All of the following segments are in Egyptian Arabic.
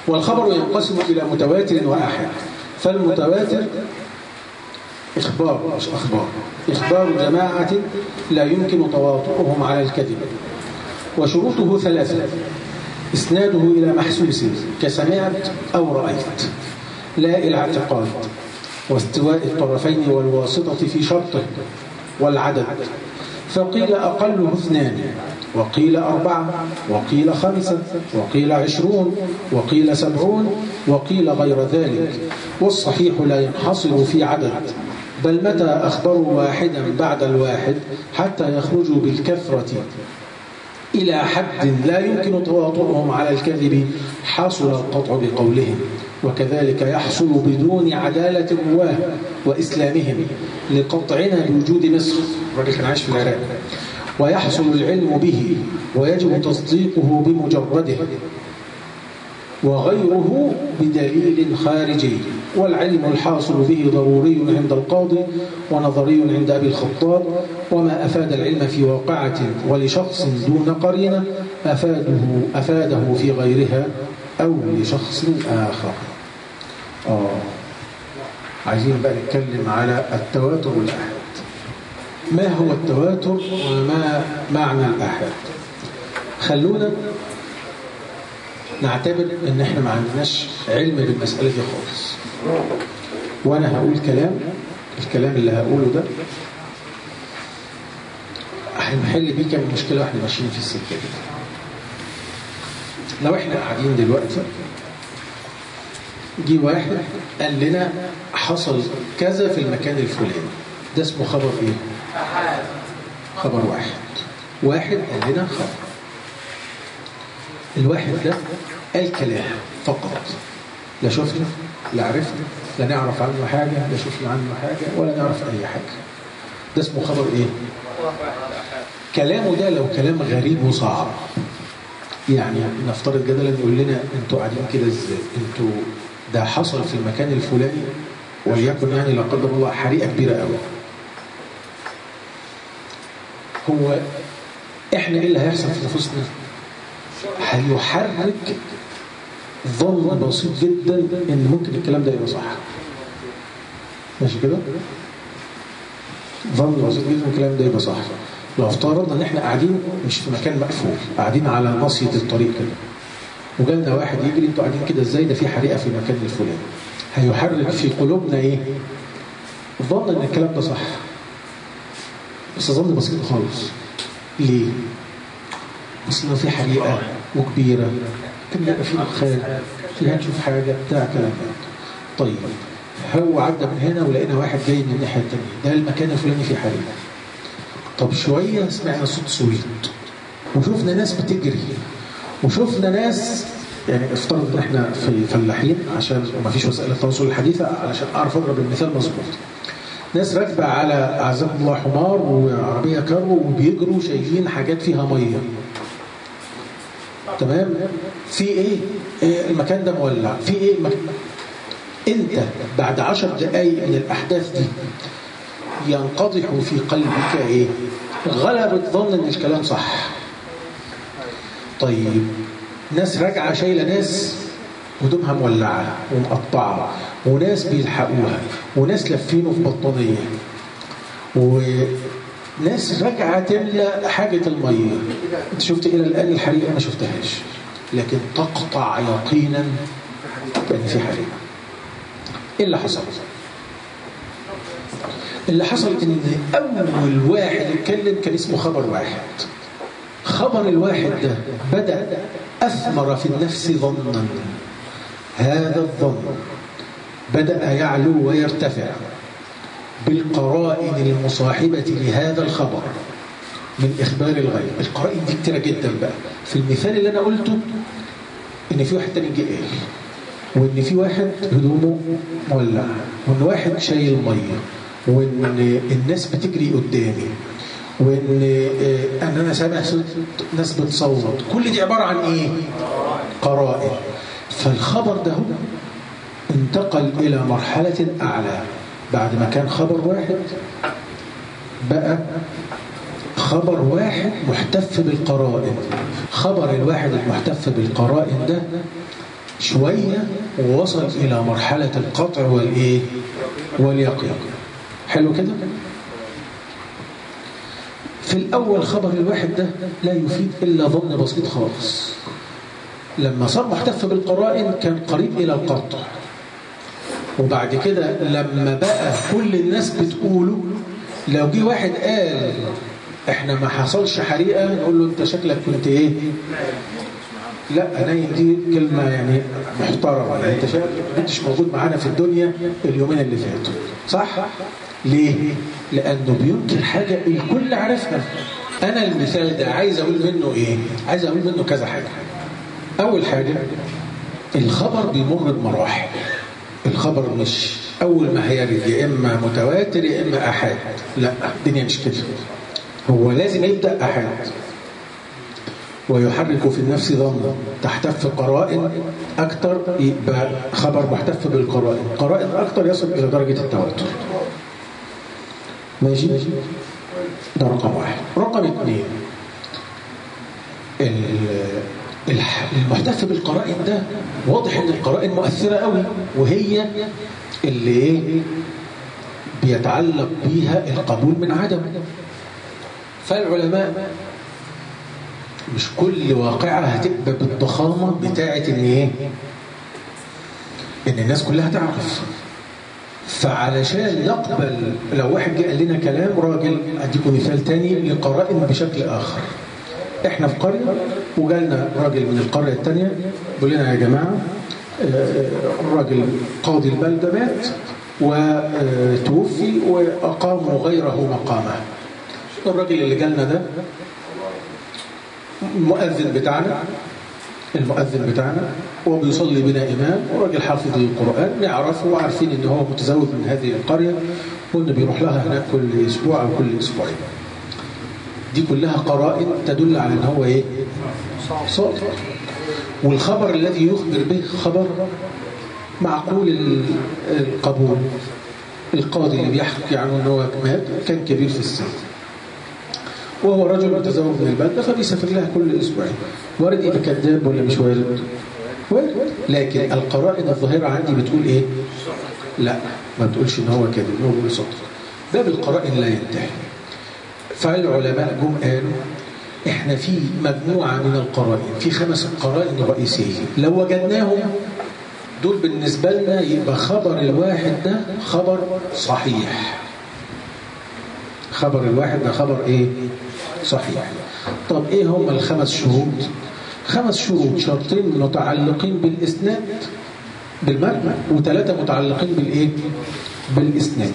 والخبر ينقسم إلى متواتر وآحاد فالمتواتر إخبار مش أخبار إخبار جماعة لا يمكن تواطؤهم على الكذب وشروطه ثلاثة إسناده إلى محسوس كسمعت أو رأيت لا إلى اعتقاد واستواء الطرفين والواسطة في شرطه والعدد فقيل أقله اثنان وقيل أربعة وقيل خمسة وقيل عشرون وقيل سبعون وقيل غير ذلك والصحيح لا ينحصر في عدد بل متى أخبروا واحدا بعد الواحد حتى يخرجوا بالكثرة إلى حد لا يمكن تواطؤهم على الكذب حصل القطع بقولهم وكذلك يحصل بدون عدالة الرواه وإسلامهم لقطعنا بوجود مصر الراجل كان عايش في العراق ويحصل العلم به ويجب تصديقه بمجرده وغيره بدليل خارجي والعلم الحاصل به ضروري عند القاضي ونظري عند أبي الخطاب وما أفاد العلم في واقعة ولشخص دون قرينة أفاده, أفاده في غيرها أو لشخص آخر آه. عايزين بقى نتكلم على التواتر والأحد ما هو التواتر وما معنى الأحد خلونا نعتبر ان احنا ما عندناش علم بالمسألة دي خالص وانا هقول كلام الكلام اللي هقوله ده هنحل بيه كام مشكلة واحنا ماشيين في السكة دي لو احنا قاعدين دلوقتي جه واحد قال لنا حصل كذا في المكان الفلاني ده اسمه خبر ايه خبر واحد واحد قال لنا خبر الواحد ده قال كلام فقط لا شفنا لا عرفنا لا نعرف عنه حاجة لا شفنا عنه حاجة ولا نعرف أي حاجة ده اسمه خبر إيه كلامه ده لو كلام غريب وصعب يعني نفترض جدلا يقول لنا انتوا قاعدين كده ازاي انتوا ده حصل في المكان الفلاني وليكن يعني لا قدر الله حريقه كبيره قوي هو احنا ايه اللي هيحصل في نفوسنا هيحرك ظن بسيط جدا ان ممكن الكلام ده يبقى صح ماشي كده ظن بسيط جدا الكلام ده يبقى صح لو افترضنا ان احنا قاعدين مش في مكان مقفول قاعدين على ناصيه الطريق كده وجالنا واحد يجري انتوا قاعدين كده ازاي ده في حريقه في المكان الفلاني هيحرك في قلوبنا ايه ظن ان الكلام ده صح بس ظن بسيط خالص ليه اصل في حريقه وكبيره كان يبقى في دخان فيها نشوف حاجه بتاع كلام طيب هو عدى من هنا ولقينا واحد جاي من الناحيه الثانيه ده المكان الفلاني فيه حريقه طب شويه سمعنا صوت صويت وشفنا ناس بتجري وشفنا ناس يعني افترض ان احنا في فلاحين عشان ما فيش وسائل التواصل الحديثه علشان اعرف اضرب المثال مظبوط ناس راكبه على اعزكم الله حمار وعربيه كارو وبيجروا شايلين حاجات فيها ميه تمام في ايه, إيه المكان ده مولع في ايه المكان انت بعد عشر دقايق من الاحداث دي ينقضح في قلبك ايه غلبة ظن ان الكلام صح طيب ناس راجعه شايله ناس هدومها مولعه ومقطعه وناس بيلحقوها وناس لافينه في بطانيه وناس راجعه تملى حاجه الميه انت شفت الى الان الحريقه ما شفتهاش لكن تقطع يقينا ان في حريقه ايه اللي حصل اللي حصل ان اول واحد اتكلم كان اسمه خبر واحد خبر الواحد ده بدأ أثمر في النفس ظنا هذا الظن بدأ يعلو ويرتفع بالقرائن المصاحبة لهذا الخبر من إخبار الغيب القرائن دي كتيرة جدا بقى في المثال اللي أنا قلته إن في واحد تاني جه قال وإن في واحد هدومه مولع وإن واحد شايل مية وإن الناس بتجري قدامي وان ان انا سامع صوت ناس بتصوت كل دي عباره عن ايه قرائن فالخبر ده انتقل الى مرحله اعلى بعد ما كان خبر واحد بقى خبر واحد محتف بالقرائن خبر الواحد المحتف بالقرائن ده شوية ووصل إلى مرحلة القطع والإيه واليقين حلو كده في الأول خبر الواحد ده لا يفيد إلا ظن بسيط خالص لما صار محتف بالقرائن كان قريب إلى القطع وبعد كده لما بقى كل الناس بتقوله لو جه واحد قال احنا ما حصلش حريقة نقول له انت شكلك كنت ايه لا نايم دي كلمة يعني محترمة يعني انت شايف كنتش موجود معانا في الدنيا اليومين اللي فاتوا صح؟ ليه؟ لأنه بينكر حاجة الكل عارفها أنا المثال ده عايز أقول منه إيه؟ عايز أقول منه كذا حاجة أول حاجة الخبر بيمر بمراحل الخبر مش أول ما هيرد يا إما متواتر يا إما أحاد لا الدنيا مش كده هو لازم يبدأ أحاد ويحرك في النفس ظنا تحتف قرائن أكثر يبقى خبر محتف بالقرائن قرائن أكثر يصل إلى درجة التواتر ماشي ده رقم واحد رقم اثنين المحتف بالقرائن ده واضح ان القرائن مؤثرة قوي وهي اللي ايه بيتعلق بيها القبول من عدم فالعلماء مش كل واقعة هتبقى بالضخامة بتاعة ان ايه ان الناس كلها تعرف فعلشان نقبل لو واحد جه قال لنا كلام راجل اديكم مثال تاني لقرائن بشكل اخر احنا في قرية وجالنا راجل من القرية التانية بيقول لنا يا جماعة الراجل قاضي البلدة مات وتوفي وأقاموا غيره مقامه الراجل اللي جالنا ده المؤذن بتاعنا المؤذن بتاعنا هو بيصلي بنا إمام وراجل حافظ القرآن نعرفه وعارفين إن هو متزوج من هذه القرية وإنه بيروح لها هناك كل أسبوع أو كل أسبوعين دي كلها قرائن تدل على ان هو ايه صادق والخبر الذي يخبر به خبر معقول القبول القاضي اللي بيحكي عنه ان هو مات كان كبير في السن وهو رجل متزوج من البلده فبيسافر لها كل اسبوعين وارد يبقى كذاب ولا مش وارد؟ وارد لكن القرائن الظاهره عندي بتقول ايه؟ لا ما بتقولش ان هو كذب هو بيقول صدق باب القرائن لا ينتهي فالعلماء جم قالوا احنا في مجموعة من القرائن في خمس قرائن رئيسية لو وجدناهم دول بالنسبة لنا يبقى خبر الواحد ده خبر صحيح خبر الواحد ده خبر ايه صحيح طب ايه هم الخمس شروط خمس شروط شرطين متعلقين بالاسناد بالمتن وثلاثة متعلقين بالايه بالاسناد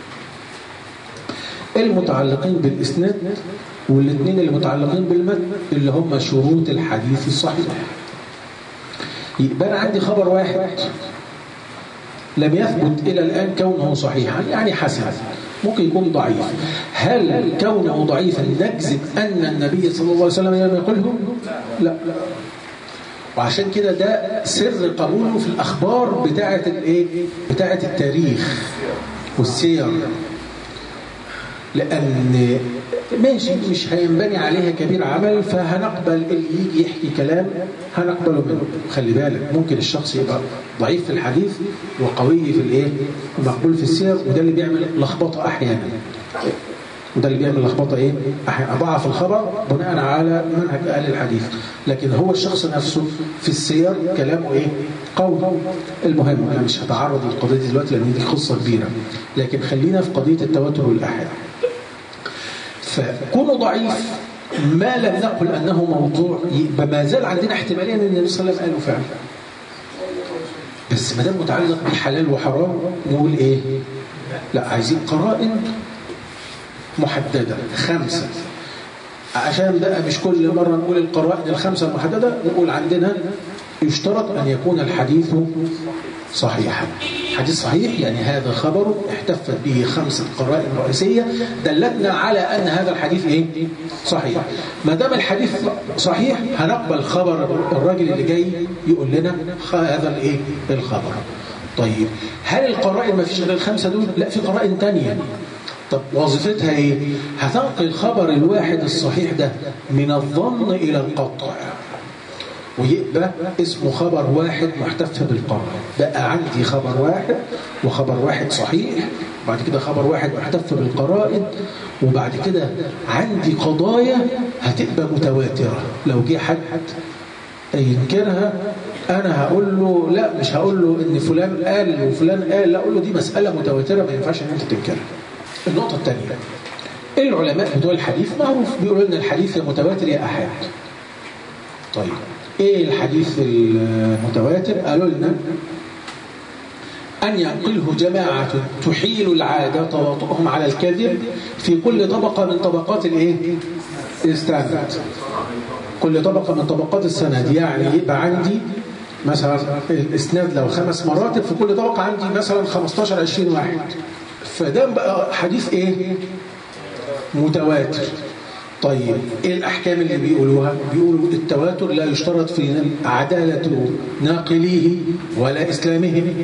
المتعلقين بالإسناد والاثنين اللي متعلقين بالمتن اللي هم شروط الحديث الصحيح يبقى أنا عندي خبر واحد لم يثبت إلى الآن كونه صحيحا يعني حسن ممكن يكون ضعيف هل كونه ضعيفا نجزم أن النبي صلى الله عليه وسلم لم يقله لا وعشان كده ده سر قبوله في الأخبار بتاعة الإيه؟ بتاعة التاريخ والسير لأن ماشي مش هينبني عليها كبير عمل فهنقبل اللي يجي يحكي كلام هنقبله منه خلي بالك ممكن الشخص يبقى ضعيف في الحديث وقوي في الايه ومقبول في السير وده اللي بيعمل لخبطه احيانا وده اللي بيعمل لخبطه ايه احيانا اضعف الخبر بناء على منهج اهل الحديث لكن هو الشخص نفسه في السير كلامه ايه قوي المهم انا مش هتعرض للقضيه دي دلوقتي لان دي قصه كبيره لكن خلينا في قضيه التواتر والاحاد فكونه ضعيف ما لم نقل أنه موضوع يبقى ما زال عندنا احتمالية أن النبي صلى الله عليه وسلم قاله فعلا بس ما دام متعلق بحلال وحرام نقول إيه لا عايزين قرائن محددة خمسة عشان بقى مش كل مرة نقول القرائن الخمسة المحددة نقول عندنا يشترط أن يكون الحديث صحيحا حديث صحيح يعني هذا خبر احتفت به خمسة قرائن رئيسية دلتنا على أن هذا الحديث إيه؟ صحيح ما دام الحديث صحيح هنقبل خبر الراجل اللي جاي يقول لنا هذا الإيه؟ الخبر طيب هل القرائن ما فيش غير الخمسة دول؟ لا في قرائن تانية طب وظيفتها ايه هتنقل خبر الواحد الصحيح ده من الظن الى القطع ويبقى اسمه خبر واحد محتف بالقرائن بقى عندي خبر واحد وخبر واحد صحيح بعد كده خبر واحد محتف بالقرائن وبعد كده عندي قضايا هتبقى متواترة لو جه حد ينكرها انا هقول له لا مش هقول له ان فلان قال وفلان قال لا اقول له دي مسألة متواترة ما ينفعش ان انت تنكرها النقطة الثانية العلماء بتوع الحديث معروف بيقولوا لنا الحديث يا متواتر يا احاد طيب ايه الحديث المتواتر قالوا لنا أن ينقله جماعة تحيل العادة تواطؤهم على الكذب في كل طبقة من طبقات الايه الستاندرد كل طبقة من طبقات السند يعني يبقى عندي مثلا الاسناد لو خمس مراتب في كل طبقة عندي مثلا 15 20 واحد فده بقى حديث ايه متواتر طيب ايه الاحكام اللي بيقولوها بيقولوا التواتر لا يشترط في عدالة ناقليه ولا اسلامهم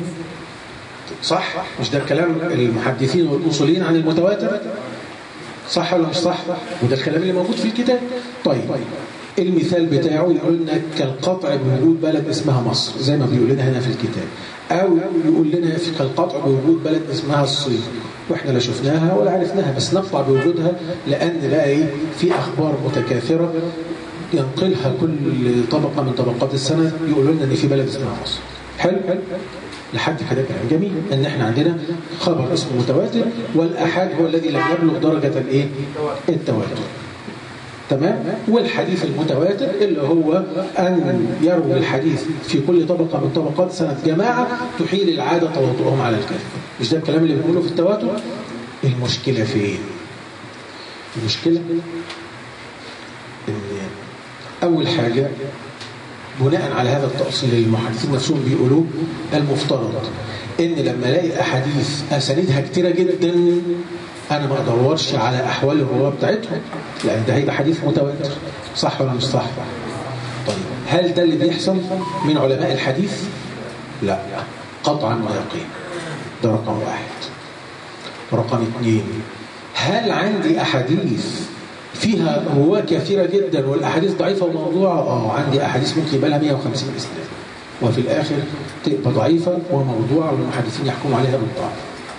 صح مش ده الكلام المحدثين والاصوليين عن المتواتر صح ولا مش صح وده الكلام اللي موجود في الكتاب طيب المثال بتاعه يقول لنا كالقطع بوجود بلد اسمها مصر زي ما بيقول لنا هنا في الكتاب أو يقول لنا في كالقطع بوجود بلد اسمها الصين واحنا لا شفناها ولا عرفناها بس نقطع بوجودها لأن بقى ايه في أخبار متكاثرة ينقلها كل طبقة من طبقات السنة يقولوا لنا ان في بلد اسمها مصر حلو حلو لحد كده كلام جميل ان احنا عندنا خبر اسمه متواتر والأحاد هو الذي لم يبلغ درجة الايه التواتر تمام والحديث المتواتر اللي هو أن يروي الحديث في كل طبقة من طبقات سنة جماعة تحيل العادة تواطؤهم على الكذب مش ده الكلام اللي بنقوله في التواتر المشكلة فين المشكلة ان أول حاجة بناء على هذا التأصيل اللي المحدثين نفسهم بيقولوه المفترض ان لما الاقي احاديث اسانيدها كتيرة جدا انا ما ادورش على احوال الرواه بتاعتهم لان ده هيبقى حديث متواتر صح ولا مش صح طيب هل ده اللي بيحصل من علماء الحديث لا قطعا ويقين ده رقم واحد رقم اثنين هل عندي احاديث فيها رواة كثيرة جدا والأحاديث ضعيفة وموضوعة آه عندي أحاديث ممكن يبقى لها 150 إسناد وفي الآخر تبقى ضعيفة وموضوعة والمحدثين يحكموا عليها بالضعف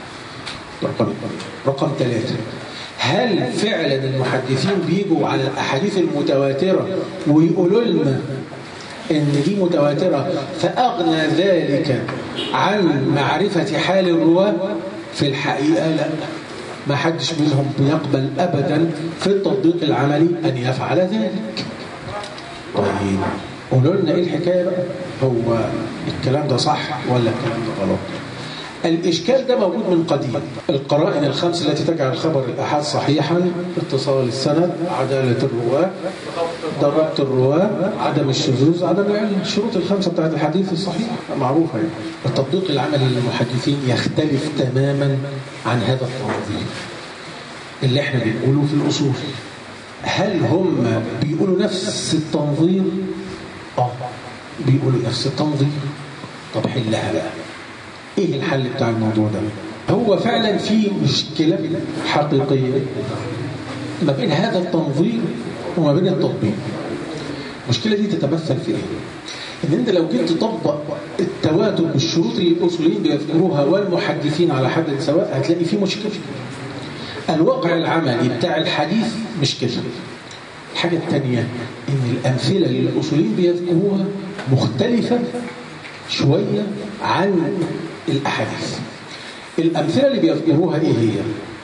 رقم رقم ثلاثة هل فعلا المحدثين بيجوا على الأحاديث المتواترة ويقولوا لنا إن دي متواترة فأغنى ذلك عن معرفة حال الرواة في الحقيقة لا ما حدش منهم بيقبل أبدا في التطبيق العملي أن يفعل ذلك طيب قولوا لنا إيه الحكاية بقى هو الكلام ده صح ولا الكلام ده غلط الإشكال ده موجود من قديم القرائن الخمس التي تجعل خبر الأحاد صحيحا اتصال السند عدالة الرواة ضبط الرواة عدم الشذوذ عدم العلم الشروط الخمسة بتاعت الحديث الصحيح معروفة يعني التطبيق العملي للمحدثين يختلف تماما عن هذا التنظيم اللي احنا بنقوله في الأصول هل هم بيقولوا نفس التنظيم؟ اه بيقولوا نفس التنظيم طب حلها بقى ايه الحل بتاع الموضوع ده هو فعلا في مشكلة حقيقية ما بين هذا التنظيم وما بين التطبيق المشكلة دي تتمثل في ايه ان انت لو جيت تطبق التواتر بالشروط اللي الاصوليين بيذكروها والمحدثين على حد سواء هتلاقي في مشكلة الواقع العملي بتاع الحديث مش كده الحاجة الثانية ان الامثلة اللي الاصوليين بيذكروها مختلفة شوية عن الأحاديث الأمثلة اللي بيذكروها إيه هي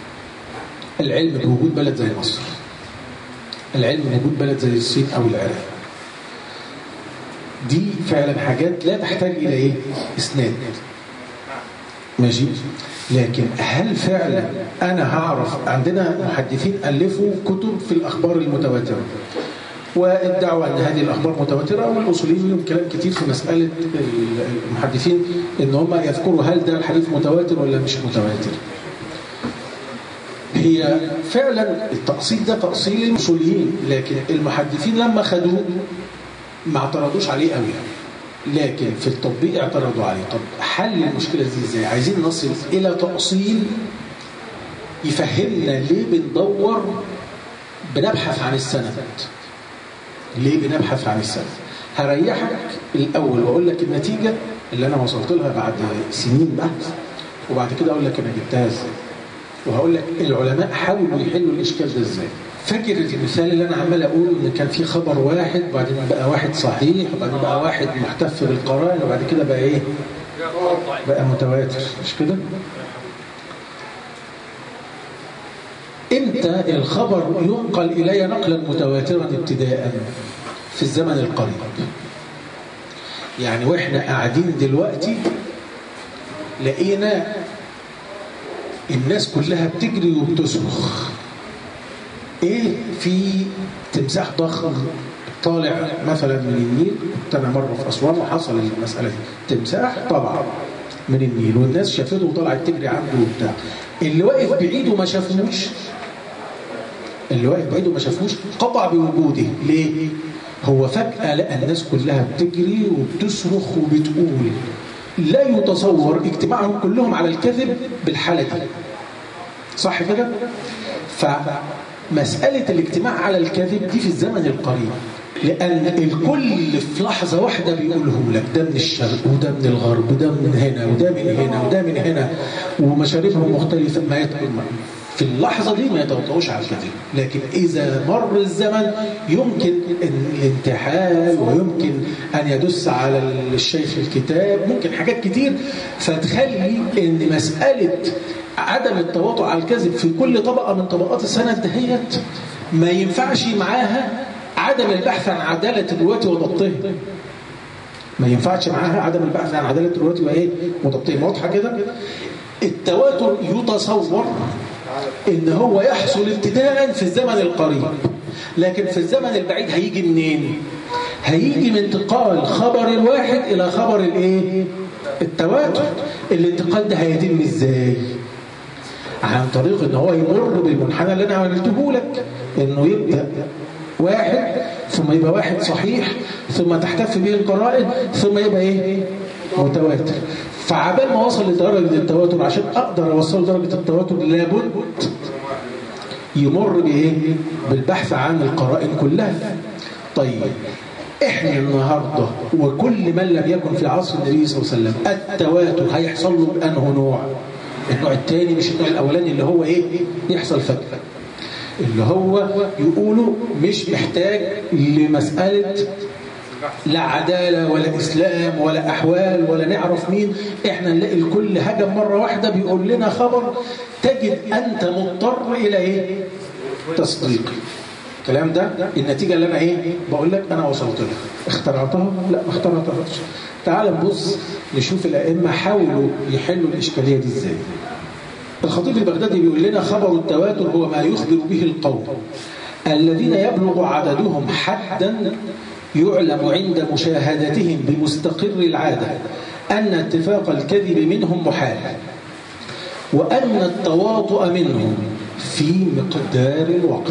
العلم بوجود بلد زي مصر العلم بوجود بلد زي الصين أو العراق دي فعلا حاجات لا تحتاج إلى إيه إسناد ماشي لكن هل فعلا أنا هعرف عندنا محدثين ألفوا كتب في الأخبار المتواترة وادعوا أن هذه الأخبار متواترة والأصوليين لهم كلام كتير في مسألة المحدثين إن هم يذكروا هل ده الحديث متواتر ولا مش متواتر هي فعلا التأصيل ده تأصيل الأصوليين لكن المحدثين لما خدوه ما اعترضوش عليه قوي لكن في التطبيق اعترضوا عليه طب حل المشكلة دي ازاي عايزين نصل إلى تأصيل يفهمنا ليه بندور بنبحث عن السند ليه بنبحث عن السند هريحك الأول وأقول لك النتيجة اللي أنا وصلت لها بعد سنين بحث وبعد كده أقول لك أنا جبتها إزاي وهقول لك العلماء حاولوا يحلوا الإشكال ده إزاي فاكر المثال اللي أنا عمال أقول إن كان في خبر واحد وبعدين بقى واحد صحيح وبعدين بقى واحد محتف بالقرائن وبعد كده بقى إيه؟ بقى متواتر مش كده؟ امتى الخبر ينقل إلي نقلا متواترا ابتداء في الزمن القريب يعني واحنا قاعدين دلوقتي لقينا الناس كلها بتجري وبتصرخ ايه في تمساح ضخم طالع مثلا من النيل كنت انا مره في اسوان وحصل المساله دي تمساح طبعا من النيل والناس شافته وطلعت تجري عنده وبتاع اللي واقف بعيد وما شافوش اللي واقف بعيد وما شافوش قطع بوجوده ليه؟ هو فجأة لقى الناس كلها بتجري وبتصرخ وبتقول لا يتصور اجتماعهم كلهم على الكذب بالحالة دي صح كده؟ فمسألة الاجتماع على الكذب دي في الزمن القريب لأن الكل في لحظة واحدة بيقولهم لك ده من الشرق وده من الغرب وده من هنا وده من هنا وده من هنا ومشاربهم مختلفة ما يتقل في اللحظة دي ما يتوطئوش على الكذب لكن إذا مر الزمن يمكن الانتحال ويمكن أن يدس على الشيخ الكتاب ممكن حاجات كتير فتخلي أن مسألة عدم التواطؤ على الكذب في كل طبقة من طبقات السنة دهيت ما ينفعش معاها عدم البحث عن عدالة الرواة وضبطهم ما ينفعش معاها عدم البحث عن عدالة الرواة وإيه وضبطهم واضحة كده التواتر يتصور ان هو يحصل ابتداء في الزمن القريب لكن في الزمن البعيد هيجي منين هيجي من انتقال خبر الواحد الى خبر الايه التواتر الانتقال ده هيتم ازاي عن طريق ان هو يمر بالمنحنى اللي انا عملته لك انه يبدا واحد ثم يبقى واحد صحيح ثم تحتف به القرائن ثم يبقى ايه متواتر فعبال ما وصل لدرجة التواتر عشان أقدر أوصل لدرجة التواتر لابد يمر بإيه؟ بالبحث عن القرائن كلها طيب إحنا النهاردة وكل من لم يكن في عصر النبي صلى الله عليه وسلم التواتر هيحصل له بأنه نوع النوع الثاني مش النوع الأولاني اللي هو إيه؟ يحصل فجأة اللي هو يقولوا مش محتاج لمسألة لا عدالة ولا إسلام ولا أحوال ولا نعرف مين إحنا نلاقي الكل هجم مرة واحدة بيقول لنا خبر تجد أنت مضطر إلى إيه؟ تصديق الكلام ده النتيجة اللي أنا إيه؟ بقول لك أنا وصلت لها اخترعتها؟ لا ما اخترعتهاش تعال نبص نشوف الأئمة حاولوا يحلوا الإشكالية دي إزاي الخطيب البغدادي بيقول لنا خبر التواتر هو ما يخبر به القوم الذين يبلغ عددهم حدا يعلم عند مشاهدتهم بمستقر العادة أن اتفاق الكذب منهم محال وأن التواطؤ منهم في مقدار الوقت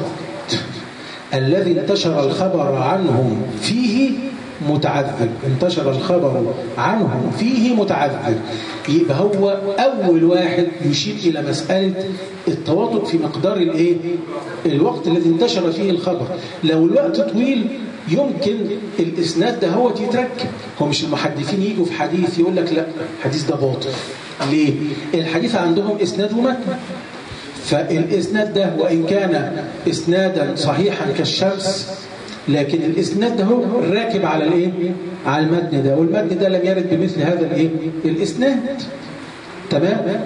الذي انتشر الخبر عنهم فيه متعذب انتشر الخبر عنهم فيه متعذب يبقى هو أول واحد يشير إلى مسألة التواطؤ في مقدار الايه الوقت الذي انتشر فيه الخبر لو الوقت طويل يمكن الإسناد ده هو يتركب هو مش المحدثين يجوا في حديث يقول لك لا الحديث ده باطل ليه؟ الحديث عندهم إسناد ومتن فالإسناد ده وإن كان إسنادا صحيحا كالشمس لكن الإسناد ده هو راكب على الإيه؟ على المتن ده والمتن ده لم يرد بمثل هذا الإيه؟ الإسناد تمام؟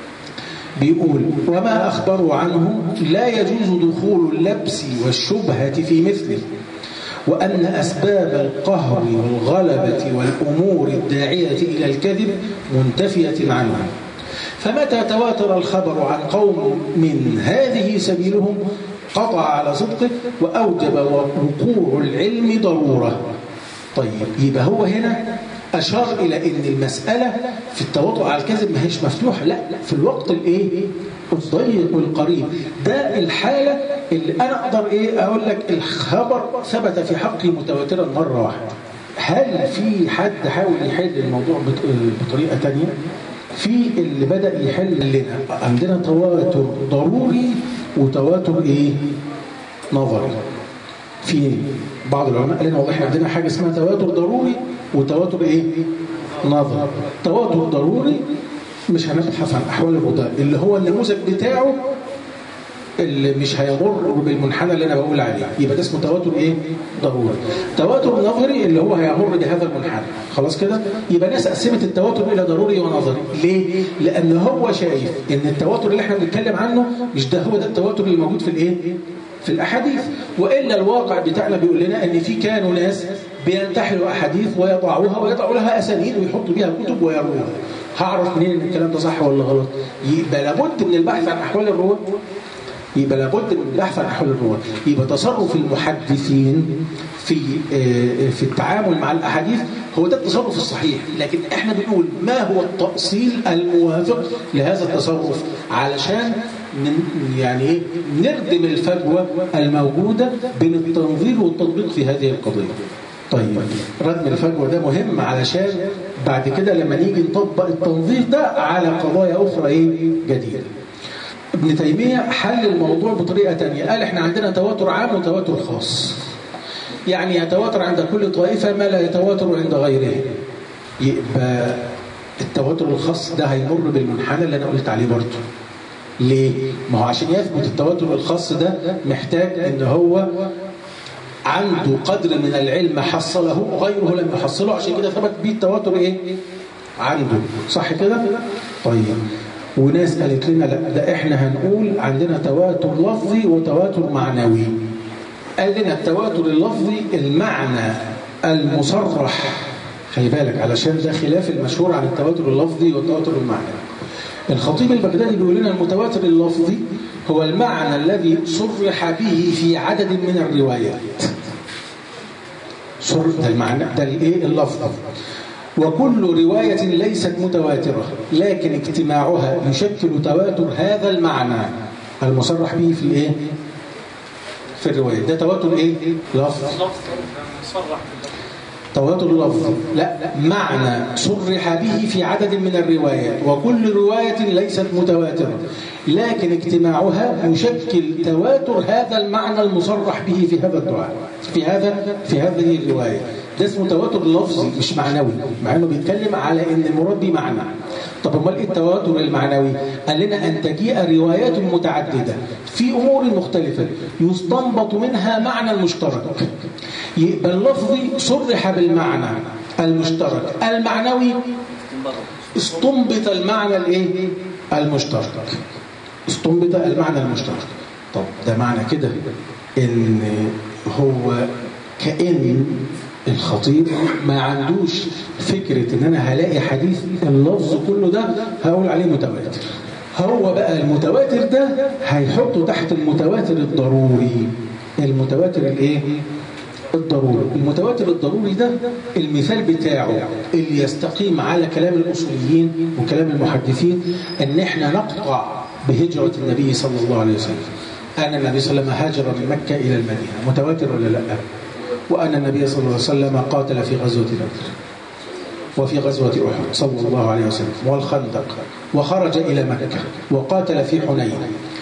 بيقول وما أخبروا عنه لا يجوز دخول اللبس والشبهة في مثله وأن أسباب القهر والغلبة والأمور الداعية إلى الكذب منتفية عنه فمتى تواتر الخبر عن قوم من هذه سبيلهم قطع على صدقه وأوجب وقوع العلم ضرورة طيب يبقى هو هنا أشار إلى أن المسألة في التواطؤ على الكذب ما هيش مفتوحة لا في الوقت الإيه الضيق والقريب ده الحالة اللي أنا أقدر إيه أقول لك الخبر ثبت في حقي متواترا مرة واحدة هل في حد حاول يحل الموضوع بطريقة تانية في اللي بدأ يحل لنا عندنا تواتر ضروري وتواتر إيه نظري في بعض العلماء قال لنا والله احنا عندنا حاجه اسمها تواتر ضروري وتواتر ايه نظر تواتر ضروري مش هنبحث عن احوال الرضا اللي هو النموذج بتاعه اللي مش هيمر بالمنحنى اللي انا بقول عليه يبقى ده اسمه تواتر ايه ضروري تواتر نظري اللي هو هيمر بهذا المنحنى خلاص كده يبقى ناس قسمت التواتر الى ضروري ونظري ليه لان هو شايف ان التواتر اللي احنا بنتكلم عنه مش ده هو ده التواتر اللي موجود في الايه في الاحاديث والا الواقع بتاعنا بيقول لنا ان في كانوا ناس بينتحلوا احاديث ويضعوها ويضعوا لها اسانيد ويحطوا بيها كتب ويروها هعرف منين ان الكلام ده صح ولا غلط يبقى لابد من البحث عن احوال الرواه يبقى لابد من البحث عن احوال الرواه يبقى تصرف المحدثين في في التعامل مع الاحاديث هو ده التصرف الصحيح لكن احنا بنقول ما هو التأصيل الموافق لهذا التصرف علشان يعني ايه نردم الفجوه الموجوده بين التنظير والتطبيق في هذه القضيه طيب ردم الفجوه ده مهم علشان بعد كده لما نيجي نطبق التنظير ده على قضايا اخرى ايه جديده ابن تيمية حل الموضوع بطريقة تانية قال احنا عندنا تواتر عام وتواتر خاص يعني يتواتر عند كل طائفة ما لا يتواتر عند غيره يبقى التواتر الخاص ده هيمر بالمنحنى اللي انا قلت عليه برضه ليه؟ ما هو عشان يثبت التواتر الخاص ده محتاج ان هو عنده قدر من العلم حصله وغيره لم يحصله عشان كده ثبت بيه التواتر ايه؟ عنده صح كده؟ طيب وناس قالت لنا لا ده احنا هنقول عندنا تواتر لفظي وتواتر معنوي قال لنا التواتر اللفظي المعنى المصرح خلي بالك علشان ده خلاف المشهور عن التواتر اللفظي والتواتر المعنوي الخطيب البغدادي بيقول لنا المتواتر اللفظي هو المعنى الذي صرح به في عدد من الروايات صرح ده المعنى ده الايه اللفظ وكل رواية ليست متواترة لكن اجتماعها يشكل تواتر هذا المعنى المصرح به في الايه في الرواية ده تواتر ايه لفظ تواتر لفظ لا معنى صرح به في عدد من الروايات وكل رواية ليست متواترة لكن اجتماعها يشكل تواتر هذا المعنى المصرح به في هذا الدعاء في هذا في هذه الرواية ده اسمه تواتر لفظي مش معنوي مع انه بيتكلم على ان المراد به معنى طب امال ايه التواتر المعنوي قال لنا ان تجيء روايات متعدده في امور مختلفه يستنبط منها معنى مشترك يبقى اللفظي صرح بالمعنى المشترك المعنوي استنبط المعنى الايه المشترك استنبط المعنى المشترك طب ده معنى كده ان هو كأن الخطيب ما عندوش فكرة ان انا هلاقي حديث اللفظ كله ده هقول عليه متواتر هو بقى المتواتر ده هيحطه تحت المتواتر الضروري المتواتر الايه الضروري المتواتر الضروري ده المثال بتاعه اللي يستقيم على كلام الأصوليين وكلام المحدثين ان احنا نقطع بهجرة النبي صلى الله عليه وسلم أن النبي صلى الله عليه وسلم هاجر من مكة إلى المدينة متواتر ولا لا وأن النبي صلى الله عليه وسلم قاتل في غزوة بدر وفي غزوة أحد صلى الله عليه وسلم والخندق وخرج إلى مكة وقاتل في حنين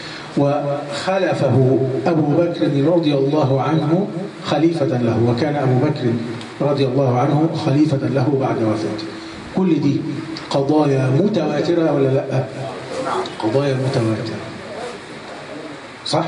وخلفه أبو بكر رضي الله عنه خليفة له وكان أبو بكر رضي الله عنه خليفة له بعد وفاته كل دي قضايا متواترة ولا لا قضايا متواترة صح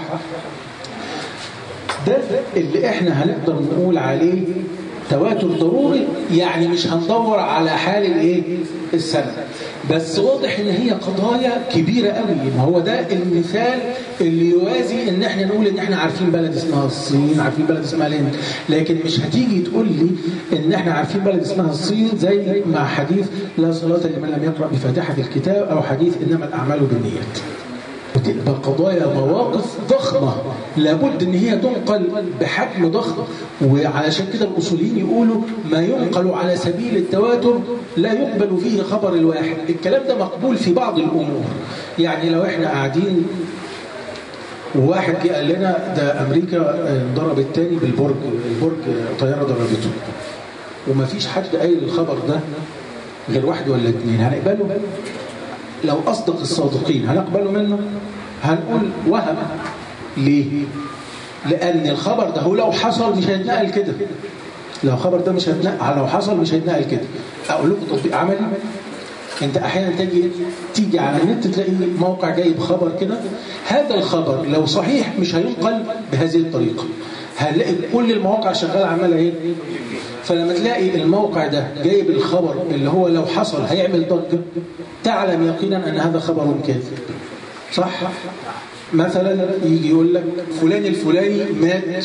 ده اللي احنا هنقدر نقول عليه تواتر ضروري يعني مش هندور على حال الايه السنة بس واضح ان هي قضايا كبيرة قوي ما هو ده المثال اللي يوازي ان احنا نقول ان احنا عارفين بلد اسمها الصين عارفين بلد اسمها الهند لكن مش هتيجي تقول لي ان احنا عارفين بلد اسمها الصين زي مع حديث لا صلاة لمن لم يقرأ بفاتحة الكتاب او حديث انما الاعمال بالنيات بتبقى قضايا مواقف ضخمة لابد ان هي تنقل بحجم ضخم وعلشان كده الاصوليين يقولوا ما ينقل على سبيل التواتر لا يقبل فيه خبر الواحد الكلام ده مقبول في بعض الامور يعني لو احنا قاعدين وواحد جه قال لنا ده امريكا ضرب التاني بالبرج البرج طياره ضربته ومفيش حد قايل الخبر ده غير واحد ولا اتنين هنقبله لو أصدق الصادقين هنقبله منه هنقول وهم ليه لأن الخبر ده هو لو حصل مش هيتنقل كده لو خبر ده مش هيتنقل لو حصل مش هيتنقل كده أقول لكم تطبيق عملي انت احيانا تيجي تيجي على النت تلاقي موقع جايب خبر كده هذا الخبر لو صحيح مش هينقل بهذه الطريقه هنلاقي كل المواقع شغاله عماله ايه فلما تلاقي الموقع ده جايب الخبر اللي هو لو حصل هيعمل ضجه تعلم يقينا ان هذا خبر كاذب صح مثلا يجي يقول لك فلان الفلاني مات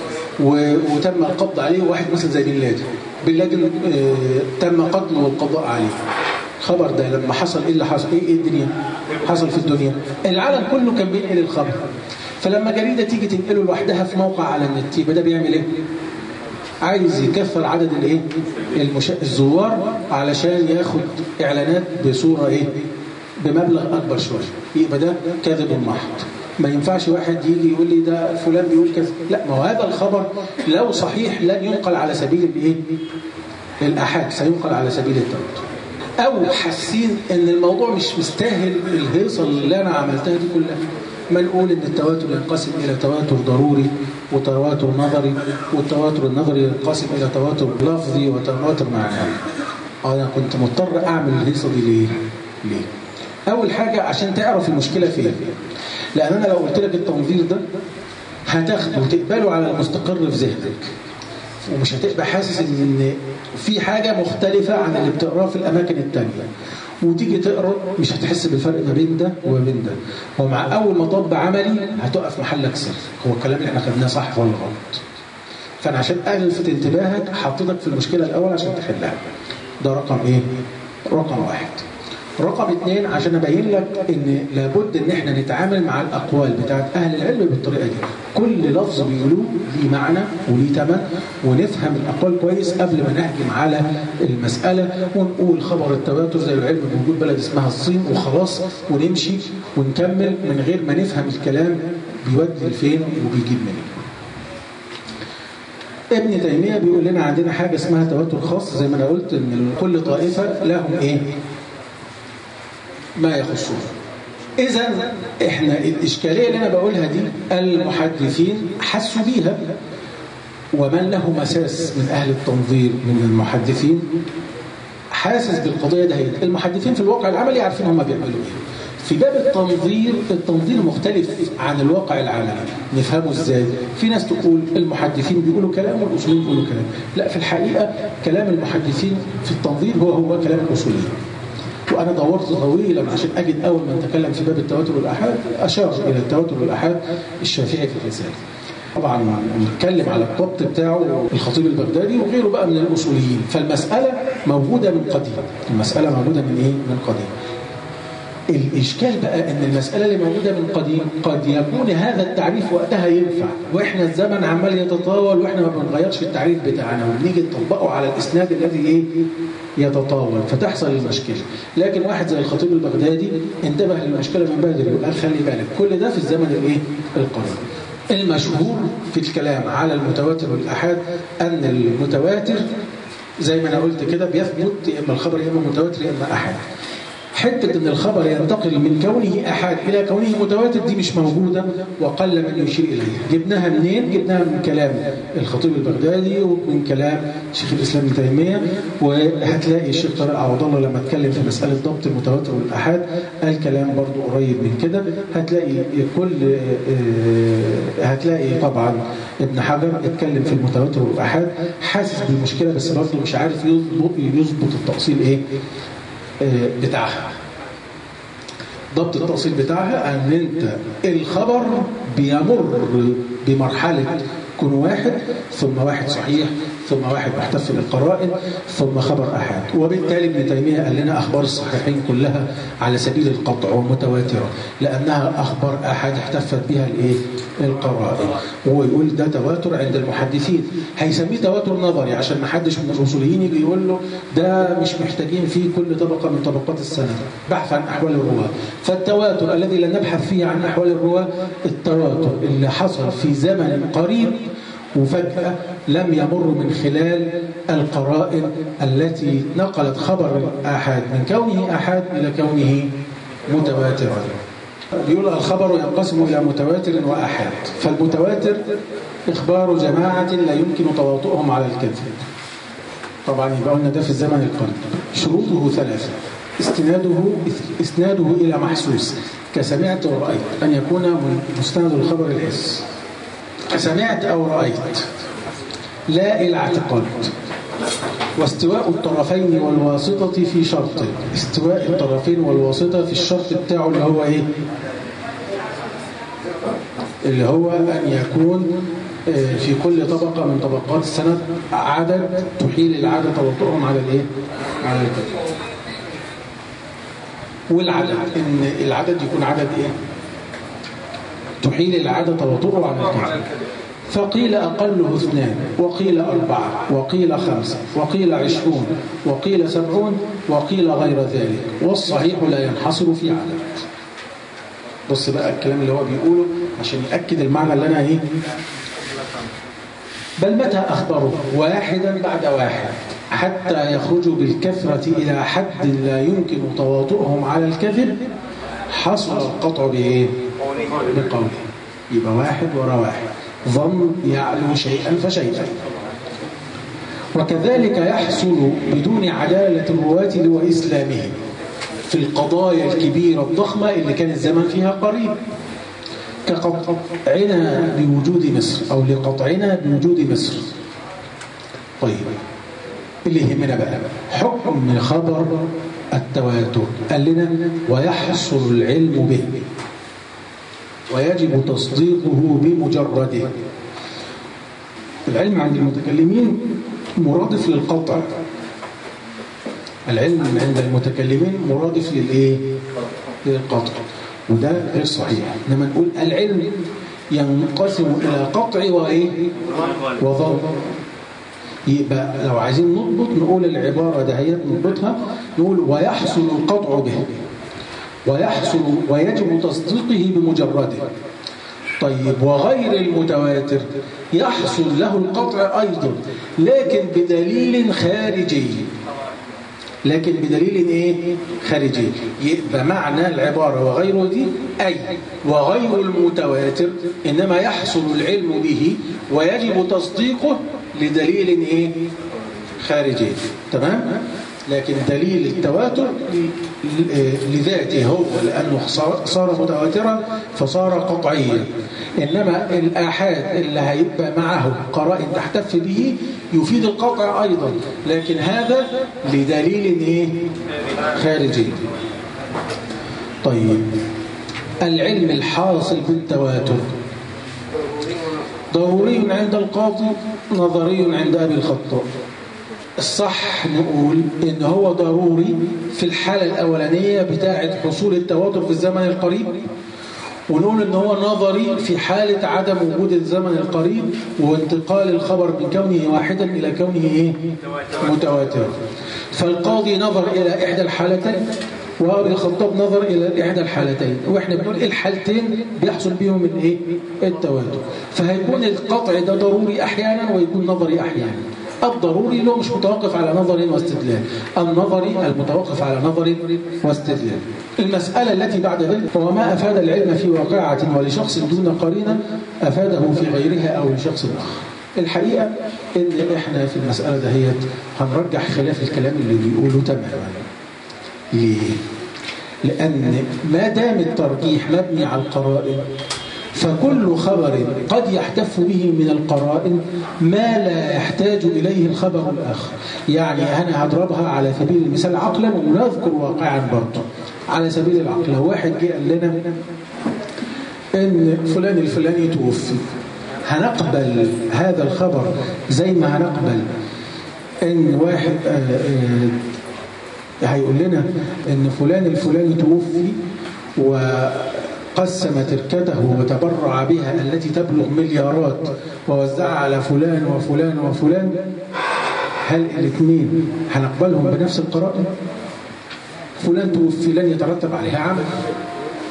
وتم القبض عليه واحد مثلا زي بن لادن بن لادن تم قتله والقضاء عليه الخبر ده لما حصل ايه اللي حصل ايه, إيه الدنيا حصل في الدنيا العالم كله كان بينقل الخبر فلما جريدة تيجي تنقله لوحدها في موقع على النت يبقى ده بيعمل ايه عايز يكفر عدد الايه المش... الزوار علشان ياخد اعلانات بصورة ايه بمبلغ اكبر شوية يبقى ده كاذب محض ما ينفعش واحد يجي يقول لي ده فلان بيقول كذا لا ما هو هذا الخبر لو صحيح لن ينقل على سبيل الايه الاحاد سينقل على سبيل التواتر او حاسين ان الموضوع مش مستاهل الهيصه اللي انا عملتها دي كلها ما نقول ان التواتر ينقسم الى تواتر ضروري وتواتر نظري والتواتر النظري ينقسم الى تواتر لفظي وتواتر معنوي انا كنت مضطر اعمل الهيصه دي ليه ليه اول حاجه عشان تعرف المشكله فين لان انا لو قلت لك التنظير ده هتاخده وتقبله على المستقر في ذهنك ومش هتبقى حاسس ان في حاجة مختلفة عن اللي بتقراه في الأماكن التانية وتيجي تقرا مش هتحس بالفرق ما بين ده وما بين ده ومع أول مطب عملي هتقف محلك سر هو الكلام اللي احنا خدناه صح ولا غلط فأنا عشان ألفت انتباهك حطيتك في المشكلة الأول عشان تحلها ده رقم إيه؟ رقم واحد رقم اثنين عشان ابين لك ان لابد ان احنا نتعامل مع الاقوال بتاعت اهل العلم بالطريقه دي كل لفظ بيقولوه ليه معنى وليه ثمن ونفهم الاقوال كويس قبل ما نهجم على المساله ونقول خبر التواتر زي العلم موجود بلد اسمها الصين وخلاص ونمشي ونكمل من غير ما نفهم الكلام بيودي لفين وبيجيب منين ابن تيمية بيقول لنا عندنا حاجة اسمها تواتر خاص زي ما أنا قلت إن كل طائفة لهم إيه ما يخصه إذا إحنا الإشكالية اللي أنا بقولها دي المحدثين حسوا بيها ومن له مساس من أهل التنظير من المحدثين حاسس بالقضية ده المحدثين في الواقع العملي عارفين هم بيعملوا إيه في باب التنظير التنظير مختلف عن الواقع العملي نفهمه ازاي في ناس تقول المحدثين بيقولوا كلام والاصوليين بيقولوا كلام لا في الحقيقة كلام المحدثين في التنظير هو هو كلام الاصوليين وأنا دورت طويلا عشان أجد أول من تكلم في باب التواتر والأحاد أشار إلى التواتر والأحاد الشافعي في الرسالة طبعا نتكلم على الضبط بتاعه الخطيب البغدادي وغيره بقى من الأصوليين فالمسألة موجودة من قديم المسألة موجودة من إيه؟ من قديم الإشكال بقى أن المسألة اللي موجودة من قديم قد يكون هذا التعريف وقتها ينفع وإحنا الزمن عمال يتطاول وإحنا ما بنغيرش التعريف بتاعنا وبنيجي نطبقه على الإسناد الذي إيه يتطاول فتحصل المشكلة لكن واحد زي الخطيب البغدادي انتبه للمشكلة من بدري وقال خلي بالك كل ده في الزمن الإيه القريب المشهور في الكلام على المتواتر والأحاد أن المتواتر زي ما أنا قلت كده بيثبت يا إما الخبر يا إما متواتر يا إما أحد حتة ان الخبر ينتقل من كونه أحد إلى كونه متواتر دي مش موجودة وقل من يشير إليها جبناها منين؟ جبناها من كلام الخطيب البغدادي ومن كلام شيخ الإسلام ابن تيمية وهتلاقي الشيخ طارق عوض الله لما اتكلم في مسألة ضبط المتواتر والأحاد قال كلام برضو قريب من كده هتلاقي كل هتلاقي طبعا ابن حجر اتكلم في المتواتر والأحاد حاسس بالمشكلة بس برضه مش عارف يظبط يظبط التأصيل ايه بتاعها ضبط التأصيل بتاعها أن أنت الخبر بيمر بمرحلة كون واحد ثم واحد صحيح ثم واحد محتف بالقرائن ثم خبر أحد وبالتالي ابن تيمية قال لنا أخبار الصحيحين كلها على سبيل القطع ومتواترة لأنها أخبار أحد احتفت بها الإيه؟ القرائن وهو يقول ده تواتر عند المحدثين هيسميه تواتر نظري عشان ما حدش من الأصوليين يجي يقول له ده مش محتاجين فيه كل طبقة من طبقات السند بحث عن أحوال الرواة فالتواتر الذي لا نبحث فيه عن أحوال الرواة التواتر اللي حصل في زمن قريب وفجأة لم يمر من خلال القرائن التي نقلت خبر الآحاد من كونه آحاد إلى كونه متواترا بيقول الخبر ينقسم إلى متواتر وأحاد فالمتواتر إخبار جماعة لا يمكن تواطؤهم على الكذب طبعا يبقى قلنا ده في الزمن القريب شروطه ثلاثة استناده اسناده إلى محسوس كسمعت ورأيت أن يكون مستند الخبر الحس كسمعت أو رأيت لا إلى اعتقاد واستواء الطرفين والواسطة في شرط استواء الطرفين والواسطة في الشرط بتاعه اللي هو إيه اللي هو أن يكون آه، في كل طبقة من طبقات السند عدد تحيل العدد توطئهم على الإيه على الكتاب والعدد إن العدد يكون عدد إيه تحيل العدد توطئه على الكتاب فقيل أقله اثنان وقيل أربعة وقيل خمسة وقيل عشرون وقيل سبعون وقيل غير ذلك والصحيح لا ينحصر في عدد بص بقى الكلام اللي هو بيقوله عشان يأكد المعنى اللي أنا إيه بل متى أخبره واحدا بعد واحد حتى يخرجوا بالكثرة إلى حد لا يمكن تواطؤهم على الكذب حصل القطع بإيه؟ بقوله يبقى واحد ورا واحد ظن يعلو شيئا فشيئا وكذلك يحصل بدون عدالة الرواة وإسلامهم في القضايا الكبيرة الضخمة اللي كان الزمن فيها قريب كقطعنا بوجود مصر أو لقطعنا بوجود مصر طيب اللي يهمنا بقى حكم خبر التواتر قال لنا ويحصل العلم به ويجب تصديقه بمجرده العلم عند المتكلمين مرادف للقطع العلم عند المتكلمين مرادف للايه للقطع وده غير صحيح انما نقول العلم ينقسم الى قطع وايه وظن يبقى لو عايزين نضبط نقول العبارة دهيت نضبطها نقول ويحصل القطع به ويحصل ويجب تصديقه بمجرده طيب وغير المتواتر يحصل له القطع أيضا لكن بدليل خارجي لكن بدليل ايه خارجي يبقى معنى العبارة وغيره دي أي وغير المتواتر إنما يحصل العلم به ويجب تصديقه لدليل ايه خارجي تمام لكن دليل التواتر لذاته هو لأنه صار متواترا فصار قطعيا إنما الآحاد اللي هيبقى معه قرائن تحتف به يفيد القطع أيضا لكن هذا لدليل إيه؟ خارجي طيب العلم الحاصل بالتواتر ضروري عند القاضي نظري عند أبي الخطاب الصح نقول ان هو ضروري في الحالة الأولانية بتاعة حصول التواتر في الزمن القريب ونقول ان هو نظري في حالة عدم وجود الزمن القريب وانتقال الخبر من كونه واحدا إلى كونه إيه؟ متواتر فالقاضي نظر إلى إحدى الحالتين وابن الخطاب نظر إلى إحدى الحالتين وإحنا بنقول الحالتين بيحصل بيهم من إيه؟ التواتر فهيكون القطع ده ضروري أحيانا ويكون نظري أحيانا الضروري له مش متوقف على نظر واستدلال النظري المتوقف على نظر واستدلال المسألة التي بعد ذلك هو ما أفاد العلم في واقعة ولشخص دون قرينة أفاده في غيرها أو لشخص آخر الحقيقة إن إحنا في المسألة دهيت هنرجح خلاف الكلام اللي بيقوله تماما ليه؟ لأن ما دام الترجيح مبني على القرائن فكل خبر قد يحتف به من القرائن ما لا يحتاج إليه الخبر الآخر يعني أنا هضربها على سبيل المثال عقلا ونذكر واقعا برضه على سبيل العقل لو واحد جه قال لنا إن فلان الفلاني توفي هنقبل هذا الخبر زي ما هنقبل إن واحد آآ آه، آآ آه، هيقول لنا إن فلان الفلاني توفي و قسم تركته وتبرع بها التي تبلغ مليارات ووزعها على فلان وفلان وفلان هل الاثنين هنقبلهم بنفس القرائن فلان توفي لن يترتب عليها عمل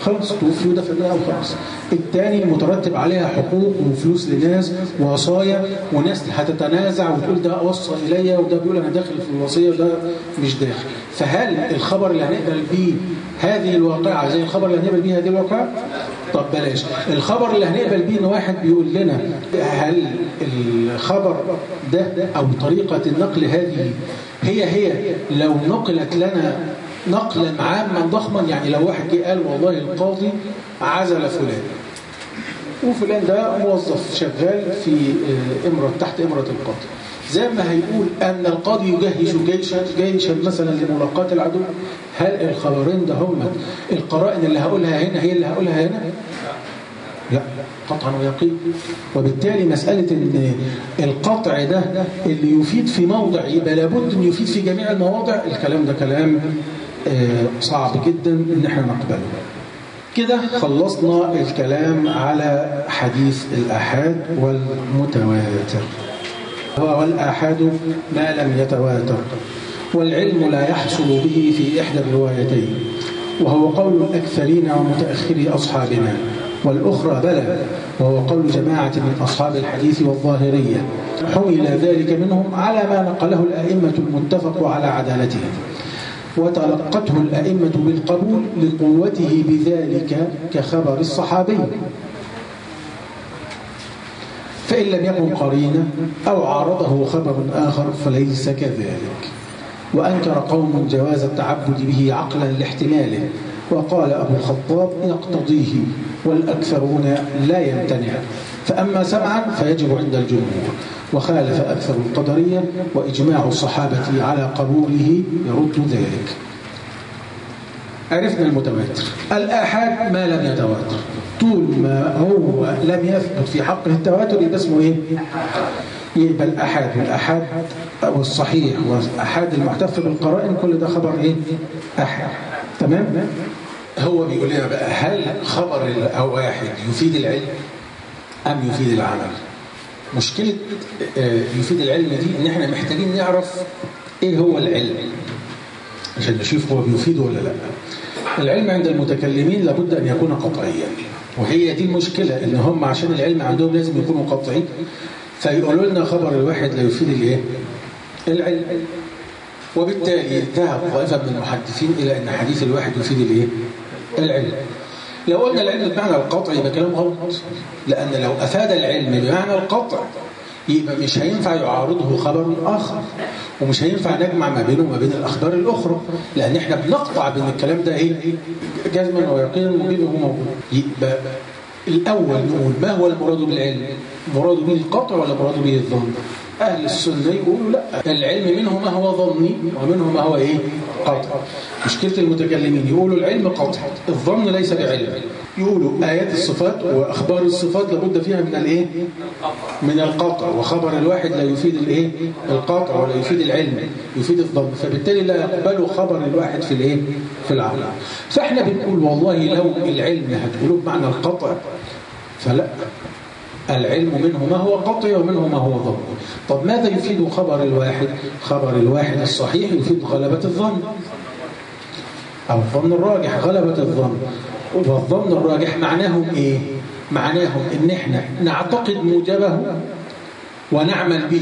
خلاص توفي ودفنها وخلاص الثاني مترتب عليها حقوق وفلوس لناس ووصايا وناس هتتنازع وتقول ده وصى الي وده بيقول انا داخل في الوصيه وده مش داخل فهل الخبر اللي هنقبل بيه هذه الواقعه زي الخبر اللي هنقبل بيه هذه الواقعه طب بلاش الخبر اللي هنقبل بيه ان واحد بيقول لنا هل الخبر ده او طريقه النقل هذه هي هي لو نقلت لنا نقلا عاما ضخما يعني لو واحد جه قال والله القاضي عزل فلان وفلان ده موظف شغال في امرة تحت امرة القاضي زي ما هيقول أن القاضي يجهز جيشا جيشا مثلا لملاقاة العدو هل الخبرين ده هم القرائن اللي هقولها هنا هي اللي هقولها هنا لا قطعا ويقين وبالتالي مسألة ان القطع ده اللي يفيد في موضع يبقى لابد ان يفيد في جميع المواضع الكلام ده كلام صعب جدا ان احنا نقبله كده خلصنا الكلام على حديث الأحاد والمتواتر والآحاد ما لم يتواتر والعلم لا يحصل به في إحدى الروايتين وهو قول الأكثرين ومتأخري أصحابنا والأخرى بلى وهو قول جماعة من أصحاب الحديث والظاهرية حمل ذلك منهم على ما نقله الأئمة المتفق على عدالتهم وتلقته الأئمة بالقبول لقوته بذلك كخبر الصحابي فإن لم يكن قرينة أو عارضه خبر آخر فليس كذلك وأنكر قوم جواز التعبد به عقلا لاحتماله وقال أبو الخطاب يقتضيه والأكثرون لا يمتنع فأما سمعا فيجب عند الجمهور وخالف أكثر القدرية وإجماع الصحابة على قبوله يرد ذلك عرفنا المتواتر الآحاد ما لم يتواتر طول ما هو لم يثبت في حقه التواتر يبقى اسمه ايه يبقى الأحاد والأحاد أو الصحيح والأحاد المحتف بالقرائن كل ده خبر ايه أحد تمام هو بيقول لنا بقى هل خبر الواحد يفيد العلم أم يفيد العمل مشكلة يفيد العلم دي ان احنا محتاجين نعرف ايه هو العلم عشان نشوف هو بيفيد ولا لا العلم عند المتكلمين لابد ان يكون قطعيا وهي دي المشكلة ان هم عشان العلم عندهم لازم يكونوا قطعي فيقولوا لنا خبر الواحد لا يفيد الايه العلم وبالتالي ذهب طائفة من المحدثين الى ان حديث الواحد يفيد الايه العلم لو قلنا العلم بمعنى القطع يبقى كلام غلط لأن لو أفاد العلم بمعنى القطع يبقى مش هينفع يعارضه خبر آخر ومش هينفع نجمع ما بينه وما بين الأخبار الأخرى لأن احنا بنقطع بين الكلام ده إيه جزما ويقينا وجوده موجود يبقى الأول نقول ما هو المراد بالعلم مراد به القطع ولا مراد به الظن أهل السنة يقولوا لا العلم منه ما هو ظني ومنه ما هو إيه قطع مشكلة المتكلمين يقولوا العلم قطع الظن ليس بعلم يقولوا آيات الصفات وأخبار الصفات لابد فيها من الإيه من القطع وخبر الواحد لا يفيد الإيه القطع ولا يفيد العلم يفيد الظن فبالتالي لا يقبل خبر الواحد في الإيه في العمل فإحنا بنقول والله لو العلم هتقولوا بمعنى القطع فلا العلم منه ما هو قطعي ومنه ما هو ظن طب ماذا يفيد خبر الواحد خبر الواحد الصحيح يفيد غلبة الظن أو الظن الراجح غلبة الظن والظن الراجح معناهم إيه معناهم إن إحنا نعتقد موجبه ونعمل به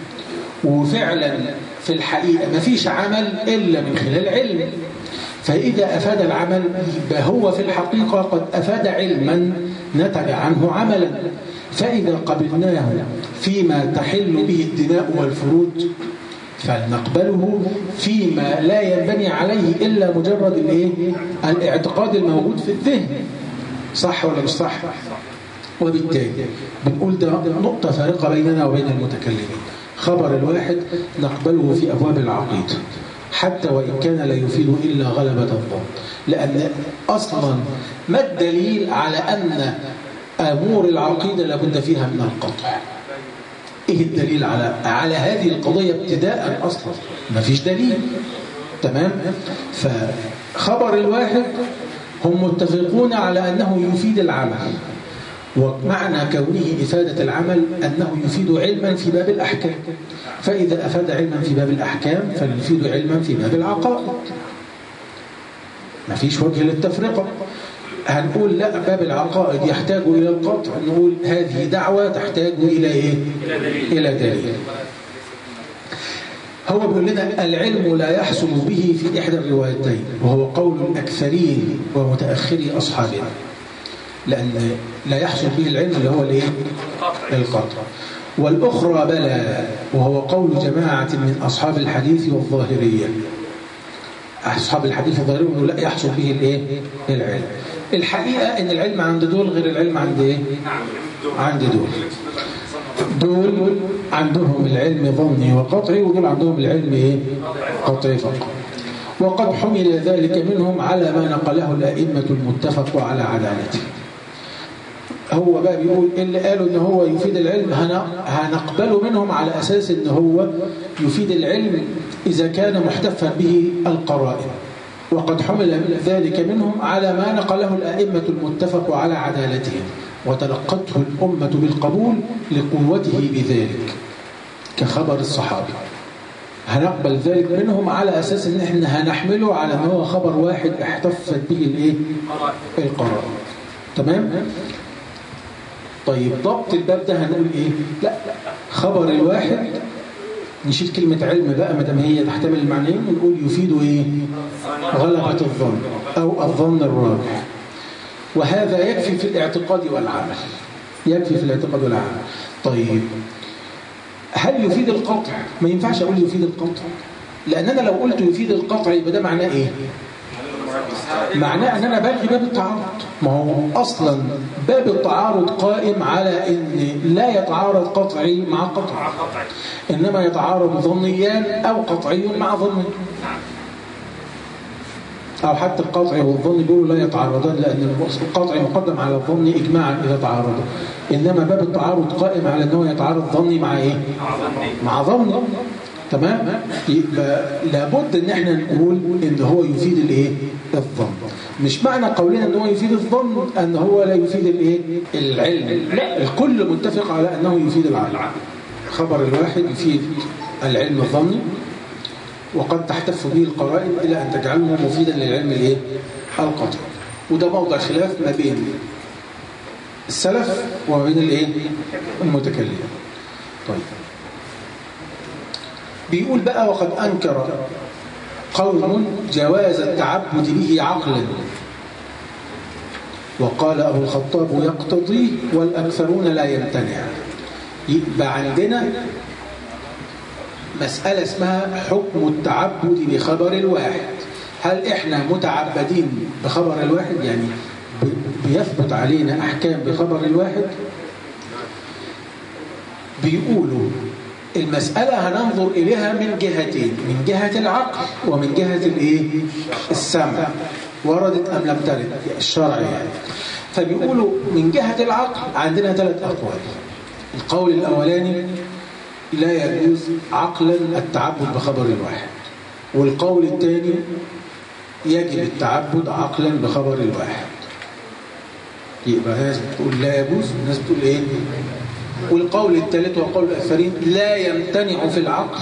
وفعلا في الحقيقة ما فيش عمل إلا من خلال علم فإذا أفاد العمل يبقى هو في الحقيقة قد أفاد علما نتج عنه عملا فإذا قبلناه فيما تحل به الدماء والفروج فلنقبله فيما لا ينبني عليه إلا مجرد الايه الاعتقاد الموجود في الذهن صح ولا مش صح وبالتالي بنقول ده نقطة فارقة بيننا وبين المتكلمين خبر الواحد نقبله في أبواب العقيدة حتى وإن كان لا يفيد إلا غلبة الظن لأن أصلا ما الدليل على أن أمور العقيدة لابد فيها من القطع إيه الدليل على على هذه القضية ابتداء أصلا ما فيش دليل تمام فخبر الواحد هم متفقون على أنه يفيد العمل ومعنى كونه إفادة العمل أنه يفيد علما في باب الأحكام فإذا أفاد علما في باب الأحكام فليفيد علما في باب العقائد ما فيش وجه للتفرقة هنقول لا باب العقائد يحتاج إلى القطع نقول هذه دعوة تحتاج إلى إيه؟ إلى دليل هو بيقول لنا العلم لا يحصل به في إحدى الروايتين وهو قول الأكثرين ومتأخري أصحابنا لأن لا يحصل به العلم اللي هو الايه؟ القطع والأخرى بلى وهو قول جماعة من أصحاب الحديث والظاهرية أصحاب الحديث والظاهرية يقولوا لا يحصل به الايه؟ العلم الحقيقة ان العلم عند دول غير العلم عند ايه؟ عند دول دول عندهم العلم ظني وقطعي ودول عندهم العلم ايه؟ قطعي فقط وقد حمل ذلك منهم على ما نقله الأئمة المتفق على عدالته هو بقى بيقول اللي قالوا ان هو يفيد العلم هنقبله منهم على اساس ان هو يفيد العلم اذا كان محتفا به القرائن وقد حمل ذلك منهم على ما نقله الأئمة المتفق على عدالتهم وتلقته الأمة بالقبول لقوته بذلك كخبر الصحابي هنقبل ذلك منهم على أساس ان احنا هنحمله على ان هو خبر واحد احتفت به الايه القرار تمام طيب ضبط الباب ده هنقول ايه لا خبر الواحد نشيل كلمة علم بقى ما دام هي تحتمل المعنيين ونقول يفيد ايه غلبة الظن او الظن الراجح وهذا يكفي في الاعتقاد والعمل يكفي في الاعتقاد والعمل طيب هل يفيد القطع ما ينفعش اقول يفيد القطع لان انا لو قلت يفيد القطع يبقى ده معناه ايه معناه ان انا بلغي باب التعارض ما هو اصلا باب التعارض قائم على ان لا يتعارض قطعي مع قطع انما يتعارض ظنيان او قطعي مع ظني أو حتى القطع والظن بيقولوا لا يتعارضان لأن القطع مقدم على الظن إجماعا إذا تعارضوا إنما باب التعارض قائم على أنه يتعارض ظني مع إيه؟ مع ظني تمام؟ يبقى لابد ان احنا نقول ان هو يفيد الايه الظن مش معنى قولنا ان هو يفيد الظن ان هو لا يفيد الايه العلم لا الكل متفق على انه يفيد العلم خبر الواحد يفيد العلم الظني وقد تحتف به القرائن إلى أن تجعله مفيدا للعلم الايه القطعي وده موضع خلاف ما بين السلف وما بين الايه المتكلم طيب بيقول بقى وقد أنكر قوم جواز التعبد به عقلا وقال أبو الخطاب يقتضي والأكثرون لا يمتنع يبقى عندنا مسألة اسمها حكم التعبد بخبر الواحد هل احنا متعبدين بخبر الواحد يعني بيثبت علينا أحكام بخبر الواحد بيقولوا المسألة هننظر إليها من جهتين من جهة العقل ومن جهة الإيه؟ السمع وردت أم لم ترد الشرع يعني فبيقولوا من جهة العقل عندنا ثلاث أقوال القول الأولاني لا يجوز عقلا التعبد بخبر الواحد والقول الثاني يجب التعبد عقلا بخبر الواحد يبقى ناس بتقول لا يجوز وناس بتقول ايه والقول الثالث وقول الآخرين لا يمتنع في العقل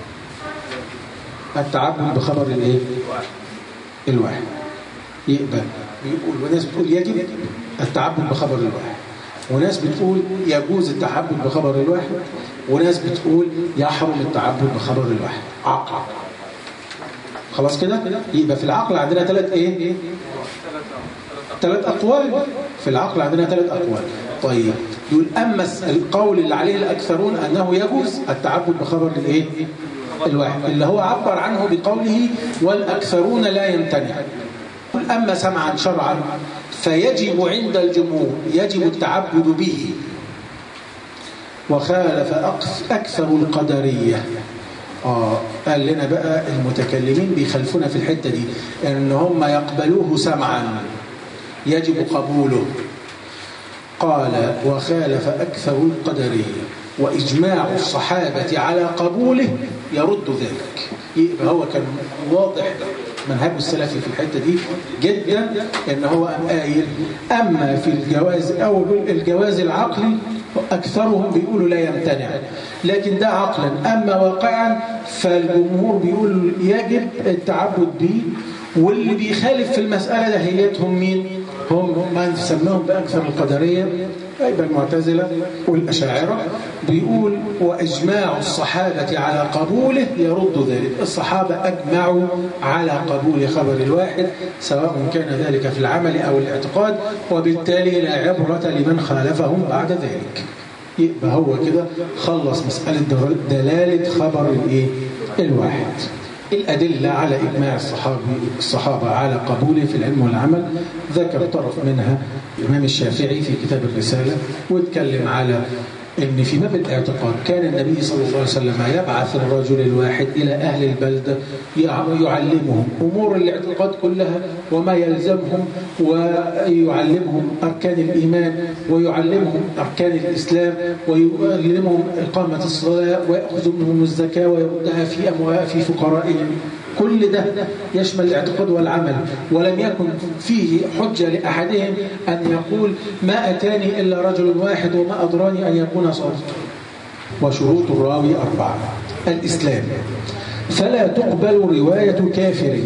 التعبد بخبر الايه الواحد يبقى بيقول وناس بتقول يجب التعبد بخبر الواحد وناس بتقول يجوز التعبد بخبر الواحد وناس بتقول يحرم التعبد بخبر الواحد عقل خلاص كده يبقى في العقل عندنا ثلاث ايه ثلاث اقوال في العقل عندنا ثلاث اقوال طيب يقول اما القول اللي عليه الاكثرون انه يجوز التعبد بخبر الايه الواحد اللي هو عبر عنه بقوله والاكثرون لا يمتنع اما سمعا شرعا فيجب عند الجمهور يجب التعبد به وخالف أكثر القدرية آه قال لنا بقى المتكلمين بيخلفونا في الحتة دي إن هم يقبلوه سمعا يجب قبوله قال وخالف أكثر القدرية وإجماع الصحابة على قبوله يرد ذلك يبقى هو كان واضح منهج السلفي في الحتة دي جدا ان هو قايل اما في الجواز او الجواز العقلي اكثرهم بيقولوا لا يمتنع لكن ده عقلا اما واقعا فالجمهور بيقول يجب التعبد به واللي بيخالف في المسألة ده هيتهم مين هم من سماهم بأكثر القدرية أيضا المعتزلة والأشاعرة بيقول وإجماع الصحابة على قبوله يرد ذلك الصحابة أجمعوا على قبول خبر الواحد سواء كان ذلك في العمل أو الاعتقاد وبالتالي لا عبرة لمن خالفهم بعد ذلك يبقى هو كده خلص مسألة دلالة خبر الإيه؟ الواحد الأدلة على إجماع الصحابي الصحابة على قبوله في العلم والعمل ذكر طرف منها الإمام الشافعي في كتاب الرسالة واتكلم على ان في باب الاعتقاد كان النبي صلى الله عليه وسلم يبعث الرجل الواحد الى اهل البلده يعلمهم امور الاعتقاد كلها وما يلزمهم ويعلمهم اركان الايمان ويعلمهم اركان الاسلام ويعلمهم اقامه الصلاه وياخذ منهم الزكاه ويردها في اموال في فقرائهم كل ده يشمل الاعتقاد والعمل ولم يكن فيه حجة لأحدهم أن يقول ما أتاني إلا رجل واحد وما أدراني أن يكون صادقا وشروط الراوي أربعة الإسلام فلا تقبل رواية كافر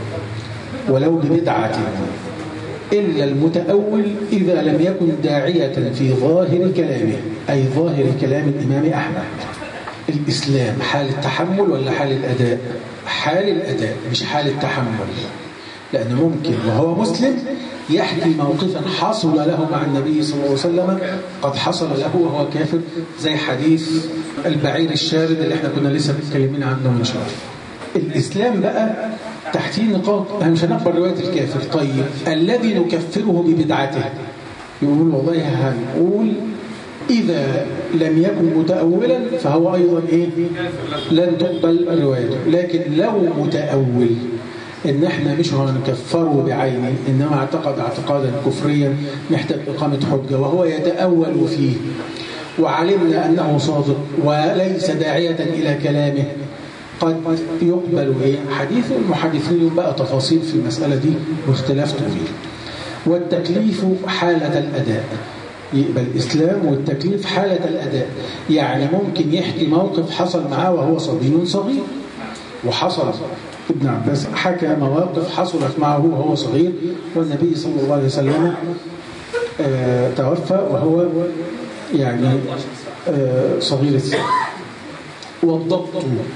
ولو ببدعة إلا المتأول إذا لم يكن داعية في ظاهر كلامه أي ظاهر كلام الإمام أحمد الإسلام حال التحمل ولا حال الأداء حال الأداء مش حال التحمل لأنه ممكن وهو مسلم يحكي موقفا حصل له مع النبي صلى الله عليه وسلم قد حصل له وهو كافر زي حديث البعير الشارد اللي احنا كنا لسه متكلمين عنه من شهر الإسلام بقى تحتيه نقاط احنا مش هنقبل رواية الكافر طيب الذي نكفره ببدعته يقول والله هنقول إذا لم يكن متأولا فهو أيضا إيه لن تقبل روايته لكن لو متأول إن إحنا مش هنكفره بعينه إنما اعتقد اعتقادا كفريا محتاج إقامة حجة وهو يتأول فيه وعلمنا أنه صادق وليس داعية إلى كلامه قد يقبل إيه حديث المحدثين بقى تفاصيل في المسألة دي واختلاف طويل والتكليف حالة الأداء يقبل الإسلام والتكليف حالة الأداء يعني ممكن يحكي موقف حصل معاه وهو صبي صغير وحصل ابن عباس حكى مواقف حصلت معه وهو صغير والنبي صلى الله عليه وسلم آه توفى وهو يعني آه صغير السن والضبط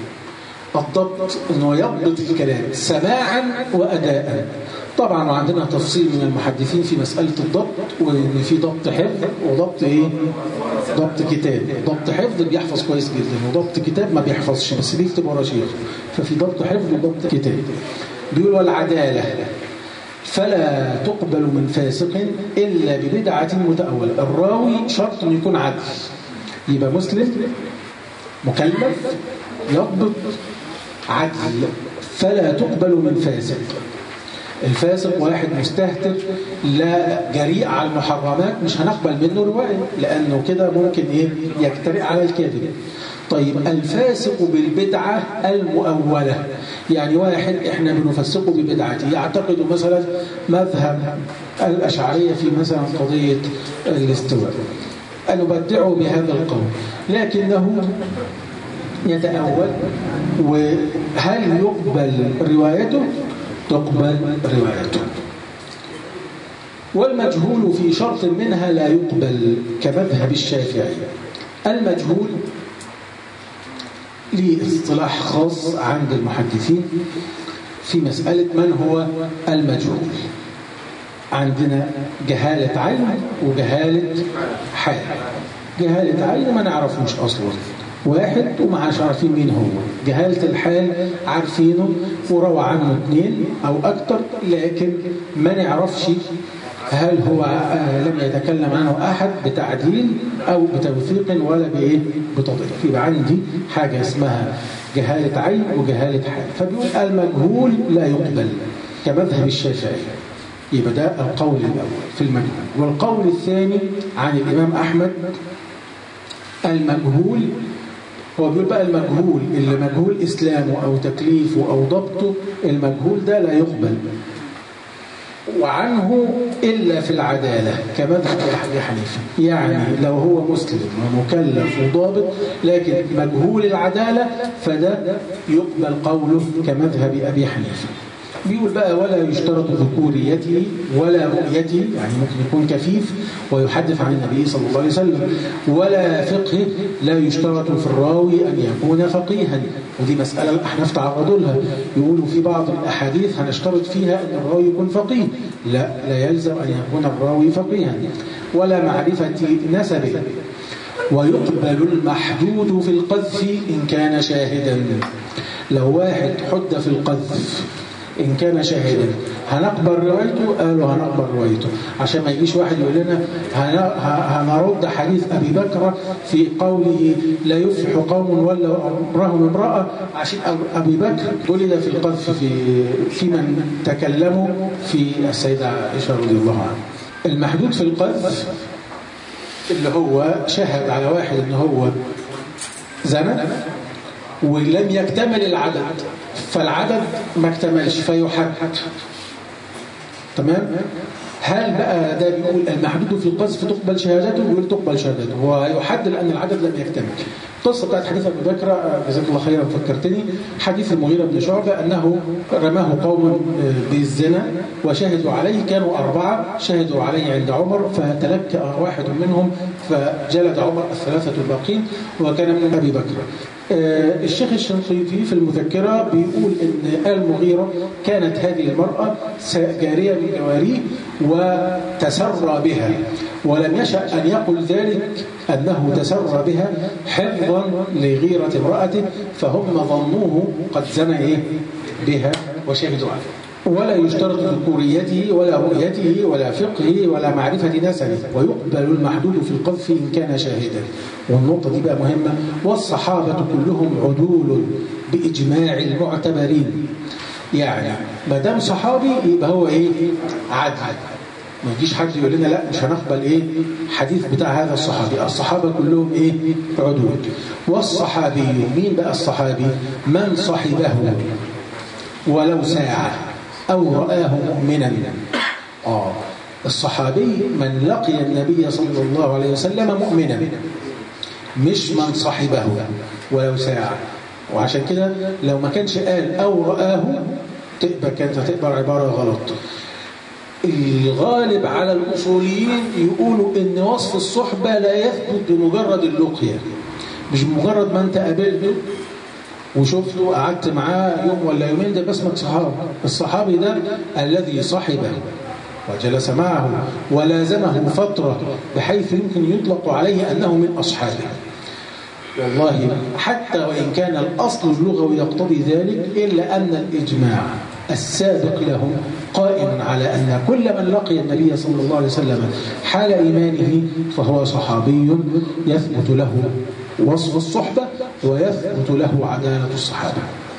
الضبط انه يضبط الكلام سماعا واداء طبعا وعندنا تفصيل من المحدثين في مسألة الضبط وإن في ضبط حفظ وضبط إيه؟ ضبط كتاب ضبط حفظ بيحفظ كويس جدا وضبط كتاب ما بيحفظش بس بيكتب ورا شيخ ففي ضبط حفظ وضبط كتاب بيقول والعدالة فلا تقبل من فاسق إلا ببدعة متأولة الراوي شرط أن يكون عدل يبقى مسلم مكلف يضبط عدل فلا تقبل من فاسق الفاسق واحد مستهتر لا جريء على المحرمات مش هنقبل منه رواية لأنه كده ممكن إيه يجترئ على الكذب طيب الفاسق بالبدعة المؤولة يعني واحد احنا بنفسقه ببدعته يعتقد مثلا مذهب الأشعرية في مثلا قضية الاستواء نبدعه بهذا القول لكنه يتأول وهل يقبل روايته تقبل روايته والمجهول في شرط منها لا يقبل كمذهب الشافعي المجهول ليه اصطلاح خاص عند المحدثين في مسألة من هو المجهول عندنا جهالة عين وجهالة حال جهالة عين ما نعرفوش أصلا واحد ومعاش عارفين مين هو جهالة الحال عارفينه وروى عنه اثنين أو أكثر لكن ما نعرفش هل هو لم يتكلم عنه أحد بتعديل أو بتوثيق ولا بإيه بتضييق يبقى عندي حاجة اسمها جهالة عين وجهالة حال فبيقول المجهول لا يقبل كمذهب الشافعي يبقى ده القول الأول في المجهول والقول الثاني عن الإمام أحمد المجهول هو بيقول بقى المجهول اللي مجهول إسلامه أو تكليفه أو ضبطه المجهول ده لا يقبل وعنه إلا في العدالة كمذهب أبي حنيفة يعني لو هو مسلم ومكلف وضابط لكن مجهول العدالة فده يقبل قوله كمذهب أبي حنيفة بيقول بقى ولا يشترط ذكوريته ولا رؤيته يعني ممكن يكون كفيف ويحدث عن النبي صلى الله عليه وسلم ولا فقه لا يشترط في الراوي أن يكون فقيها ودي مسألة الأحناف تعرضوا لها يقولوا في بعض الأحاديث هنشترط فيها أن الراوي يكون فقيه لا لا يلزم أن يكون الراوي فقيها ولا معرفة نسبه ويقبل المحدود في القذف إن كان شاهدا لو واحد حد في القذف إن كان شاهدا هنقبل روايته قالوا هنقبل روايته عشان ما يجيش واحد يقول لنا هنرد حديث أبي بكر في قوله لا يفلح قوم ولا أمرهم امرأة عشان أبي بكر ولد في القذف في, في من تكلموا في السيدة عائشة رضي الله عنها المحدود في القذف اللي هو شهد على واحد ان هو زنى ولم يكتمل العدد فالعدد ما اكتملش فيحد تمام هل بقى ده بيقول المحدود في القذف تقبل شهادته بيقول تقبل شهادته هو يحد لأن العدد لم يكتمل القصة بتاعت حديث أبي بكر جزاك الله خيرا فكرتني حديث المغيرة بن شعبة أنه رماه قوم بالزنا وشهدوا عليه كانوا أربعة شهدوا عليه عند عمر فتلكأ واحد منهم فجلد عمر الثلاثة الباقين وكان من أبي بكر الشيخ الشنقيطي في المذكرة بيقول إن المغيرة كانت هذه المرأة جارية من جواريه وتسرى بها ولم يشأ أن يقل ذلك أنه تسرى بها حفظا لغيرة امرأته فهم ظنوه قد زنى بها وشهدوا عليه ولا يشترط ذكوريته ولا رؤيته ولا فقهه ولا معرفة نسبه ويقبل المحدود في القذف إن كان شاهدا والنقطة دي بقى مهمة والصحابة كلهم عدول بإجماع المعتبرين يعني ما دام صحابي يبقى هو ايه عدل ما يجيش حد يقول لنا لا مش هنقبل ايه حديث بتاع هذا الصحابي الصحابة كلهم ايه عدول والصحابي مين بقى الصحابي من صحبه ولو ساعة أو رآه مؤمنا آه الصحابي من لقي النبي صلى الله عليه وسلم مؤمنا مش من صحبه ولو ساعة وعشان كده لو ما كانش قال أو رآه تبقى كانت هتبقى عبارة غلط الغالب على الأصوليين يقولوا إن وصف الصحبة لا يثبت بمجرد اللقية مش بمجرد ما أنت قابلته وشفته وقعدت معاه يوم ولا يومين ده باسمك صحابي الصحابي ده الذي صحبه وجلس معه ولازمه فترة بحيث يمكن يطلق عليه أنه من أصحابه والله حتى وإن كان الأصل اللغوي يقتضي ذلك إلا أن الإجماع السابق لهم قائم على أن كل من لقي النبي صلى الله عليه وسلم حال إيمانه فهو صحابي يثبت له وصف الصحبة ويثبت له عدالة الصحابة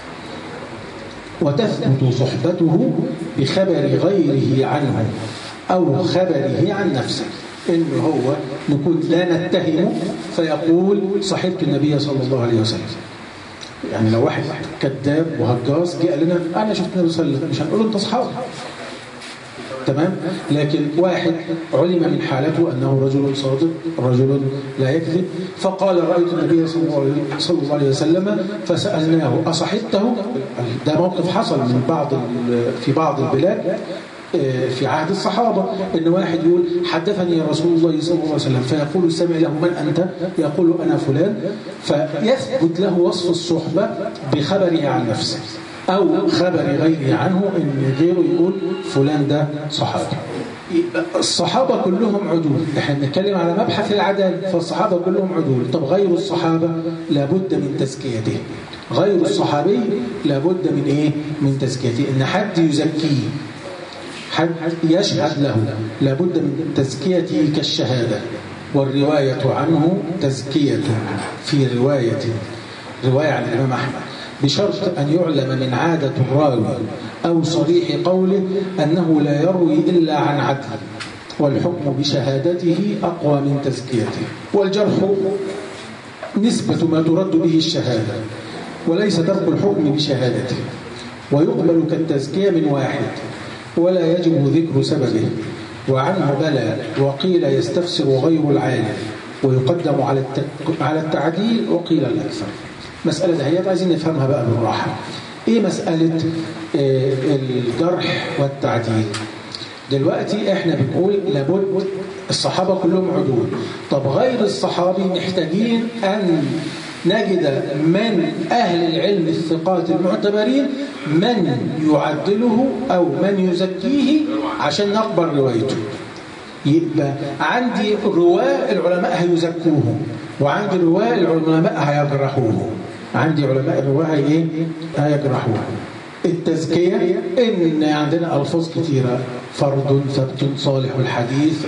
وتثبت صحبته بخبر غيره عنه أو خبره عن نفسه إنه هو نكون لا نتهم فيقول صحبت النبي صلى الله عليه وسلم يعني لو واحد كذاب وهجاص جه قال لنا أنا شفت النبي صلى الله عليه وسلم مش هنقول له أنت أصحاب تمام لكن واحد علم من حالته أنه رجل صادق رجل لا يكذب فقال رأيت النبي صلى الله عليه وسلم فسألناه أصحبته ده موقف حصل من بعض في بعض البلاد في عهد الصحابة إن واحد يقول حدثني رسول الله صلى الله عليه وسلم فيقول السمع له من أنت يقول أنا فلان فيثبت له وصف الصحبة بخبره عن نفسه أو خبر غيره عنه إن غيره يقول فلان ده صحابي الصحابة كلهم عدول احنا بنتكلم على مبحث العدالة فالصحابة كلهم عدول طب غير الصحابة لابد من تزكيته غير الصحابي لابد من ايه من تزكيته ان حد يزكيه حد يشهد له لابد من تزكيته كالشهادة والرواية عنه تزكية في رواية رواية عن الإمام أحمد بشرط أن يعلم من عادة الراوي أو صريح قوله أنه لا يروي إلا عن عدل والحكم بشهادته أقوى من تزكيته والجرح نسبة ما ترد به الشهادة وليس ترك الحكم بشهادته ويقبل كالتزكية من واحد ولا يجب ذكر سببه وعنه بلى وقيل يستفسر غير العالم ويقدم على على التعديل وقيل الأكثر مسألة دهيات عايزين نفهمها بقى بالراحة إيه مسألة آه، الجرح والتعديل دلوقتي احنا بنقول لابد الصحابة كلهم عدول طب غير الصحابي محتاجين أن نجد من أهل العلم الثقات المعتبرين من يعدله أو من يزكيه عشان نقبل روايته يبقى عندي رواة العلماء هيزكوهم وعندي رواة العلماء هيجرحوهم عندي علماء الرواة ايه هيجرحوهم التزكية إن عندنا ألفاظ كثيرة فرد ثبت صالح الحديث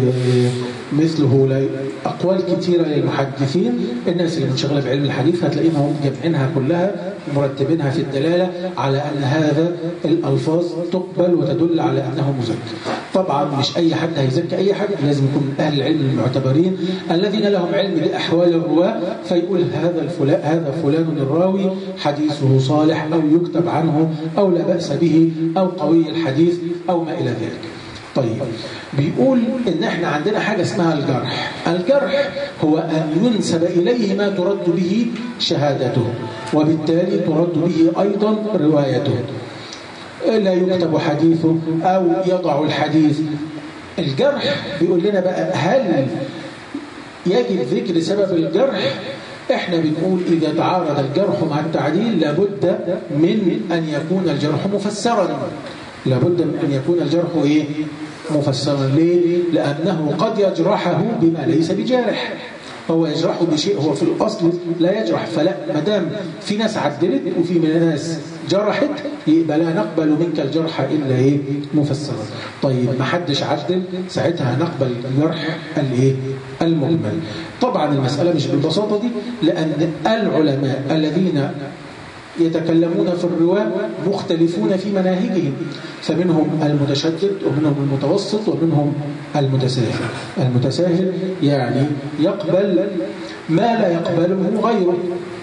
مثله لا أقوال كثيرة للمحدثين الناس اللي منشغلة بعلم الحديث هتلاقيهم جمعينها كلها مرتبينها في الدلالة على أن هذا الألفاظ تقبل وتدل على أنه مزكى طبعا مش أي حد هيزكي أي حد لازم يكون من أهل العلم المعتبرين الذين لهم علم بأحوال الرواة فيقول هذا الفلان هذا فلان الراوي حديثه صالح أو يكتب عنه أو لا بأس به أو قوي الحديث أو ما إلى ذلك طيب بيقول ان احنا عندنا حاجة اسمها الجرح الجرح هو ان ينسب اليه ما ترد به شهادته وبالتالي ترد به ايضا روايته لا يكتب حديثه او يضع الحديث الجرح بيقول لنا بقى هل يجب ذكر سبب الجرح احنا بنقول اذا تعارض الجرح مع التعديل لابد من ان يكون الجرح مفسرا لابد من أن يكون الجرح إيه؟ مفسرا ليه؟ لأنه قد يجرحه بما ليس بجارح هو يجرحه بشيء هو في الأصل لا يجرح فلا ما دام في ناس عدلت وفي ناس جرحت يبقى لا نقبل منك الجرح إلا إيه مفسرا طيب ما حدش عدل ساعتها نقبل الجرح الإيه المجمل طبعا المسألة مش بالبساطة دي لأن العلماء الذين يتكلمون في الرواة مختلفون في مناهجهم فمنهم المتشدد ومنهم المتوسط ومنهم المتساهل المتساهل يعني يقبل ما لا يقبله غيره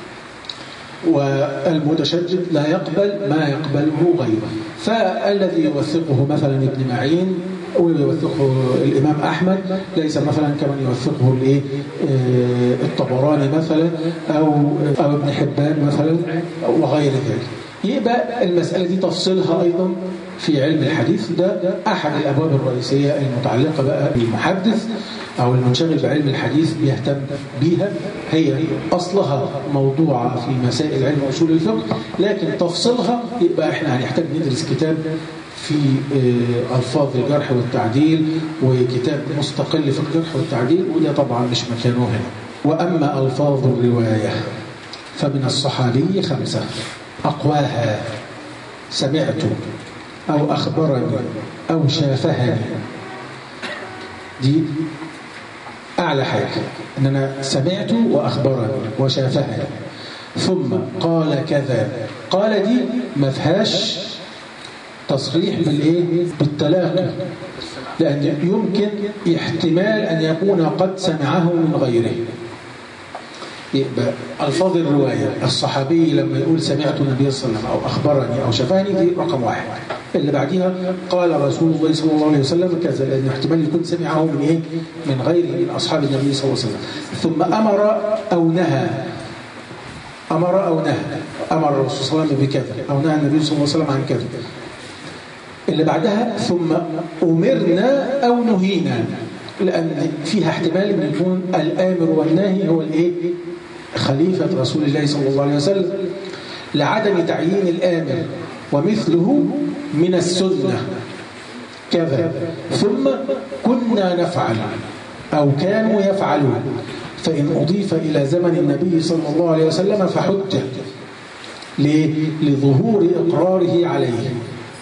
والمتشدد لا يقبل ما يقبله غيره فالذي يوثقه مثلا ابن معين ويوثقه الإمام أحمد ليس مثلا كمن يوثقه الايه آه، الطبراني مثلا أو, أو ابن حبان مثلا وغير ذلك يبقى المسألة دي تفصيلها أيضا في علم الحديث ده أحد الأبواب الرئيسية المتعلقة بقى بالمحدث أو المنشغل بعلم الحديث بيهتم بيها هي أصلها موضوعة في مسائل علم أصول الفقه لكن تفصيلها يبقى احنا هنحتاج ندرس كتاب في آه، ألفاظ الجرح والتعديل وكتاب مستقل في الجرح والتعديل وده طبعا مش مكانه هنا وأما ألفاظ الرواية فمن الصحابي خمسة أقواها سمعت أو أخبرني أو شافهني دي أعلى حاجة أن أنا سمعت وأخبرني وشافهني ثم قال كذا قال دي ما فيهاش تصريح بالإيه؟ بالتلاقي لأن يمكن احتمال أن يكون قد سمعه من غيره يبقى ألفاظ الرواية الصحابي لما يقول سمعت النبي صلى الله عليه وسلم أو أخبرني أو شفاني دي رقم واحد اللي بعديها قال رسول الله صلى الله عليه وسلم كذا لأن احتمال يكون سمعه من إيه؟ من غيره من أصحاب النبي صلى الله عليه وسلم ثم أمر أو نهى أمر أو نهى أمر الرسول صلى الله عليه وسلم بكذا أو نهى النبي صلى الله عليه وسلم عن كذا اللي بعدها ثم أمرنا أو نهينا لأن فيها احتمال أن يكون الآمر والناهي هو الإيه؟ خليفة رسول الله صلى الله عليه وسلم لعدم تعيين الآمر ومثله من السنة كذا ثم كنا نفعل أو كانوا يفعلون فإن أضيف إلى زمن النبي صلى الله عليه وسلم فحجة لظهور إقراره عليه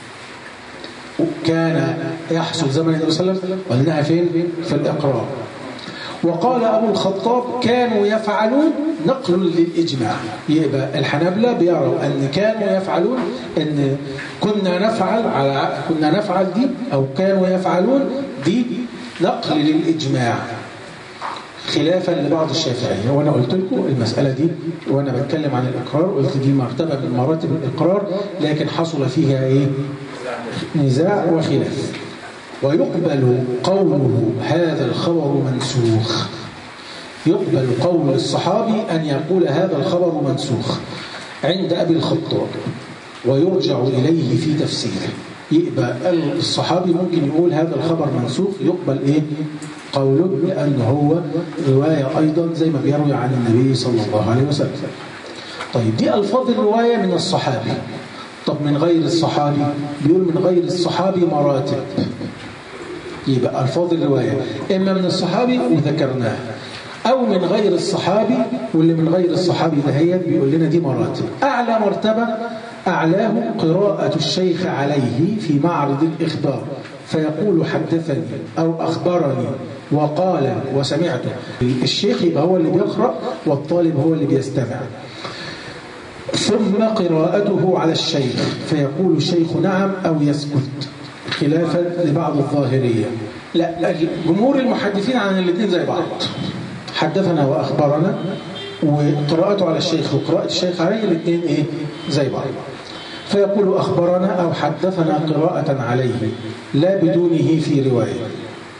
كان يحصل زمن النبي صلى الله عليه وسلم قلناها فين في الإقرار وقال أبو الخطاب كانوا يفعلون نقل للإجماع يبقى الحنابلة بيروا أن كانوا يفعلون أن كنا نفعل على كنا نفعل دي أو كانوا يفعلون دي نقل للإجماع خلافا لبعض الشافعية وأنا قلت لكم المسألة دي وأنا بتكلم عن الإقرار قلت دي مرتبة من مراتب الإقرار لكن حصل فيها إيه نزاع وخلاف ويقبل قوله هذا الخبر منسوخ يقبل قول الصحابي أن يقول هذا الخبر منسوخ عند أبي الخطاب ويرجع إليه في تفسيره يبقى الصحابي ممكن يقول هذا الخبر منسوخ يقبل إيه قوله لأنه هو رواية أيضا زي ما بيروي عن النبي صلى الله عليه وسلم طيب دي ألفاظ الرواية من الصحابي طب من غير الصحابي بيقول من غير الصحابي مراتب يبقى ألفاظ الرواية إما من الصحابي وذكرناه أو من غير الصحابي واللي من غير الصحابي دهيت بيقول لنا دي مراتب أعلى مرتبة أعلاه قراءة الشيخ عليه في معرض الإخبار فيقول حدثني أو أخبرني وقال وسمعته الشيخ يبقى هو اللي بيقرأ والطالب هو اللي بيستمع ثم قراءته على الشيخ فيقول الشيخ نعم أو يسكت خلافا لبعض الظاهرية لا جمهور المحدثين عن الاثنين زي بعض حدثنا وأخبرنا وقراءته على الشيخ وقراءة الشيخ عليه الاثنين إيه زي بعض فيقول أخبرنا أو حدثنا قراءة عليه لا بدونه في رواية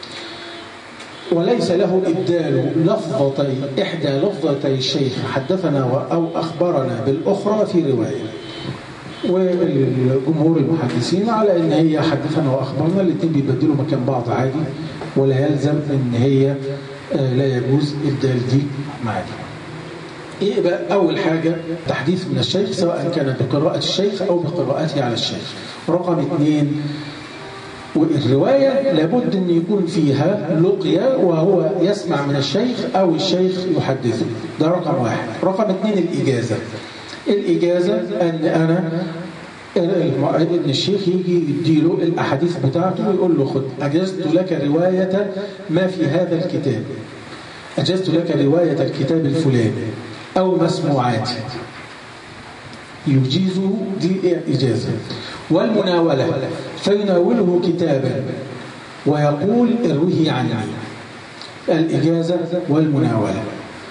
وليس له إبدال لفظتي إحدى لفظتي الشيخ حدثنا أو أخبرنا بالأخرى في رواية والجمهور المحدثين على ان هي حدثنا واخبرنا الاثنين بيبدلوا مكان بعض عادي ولا يلزم ان هي لا يجوز ابدال دي مع دي ايه بقى اول حاجه تحديث من الشيخ سواء كان بقراءه الشيخ او بقراءته على الشيخ رقم اثنين والرواية لابد أن يكون فيها لقيا وهو يسمع من الشيخ أو الشيخ يحدثه ده رقم واحد رقم اثنين الإجازة الإجازة أن أنا ابن الشيخ يجي يديله الأحاديث بتاعته ويقول له خد أجزت لك رواية ما في هذا الكتاب أجزت لك رواية الكتاب الفلاني أو مسموعاتي يجيزه دي إجازة والمناولة فيناوله كتابا ويقول اروه عني الإجازة والمناولة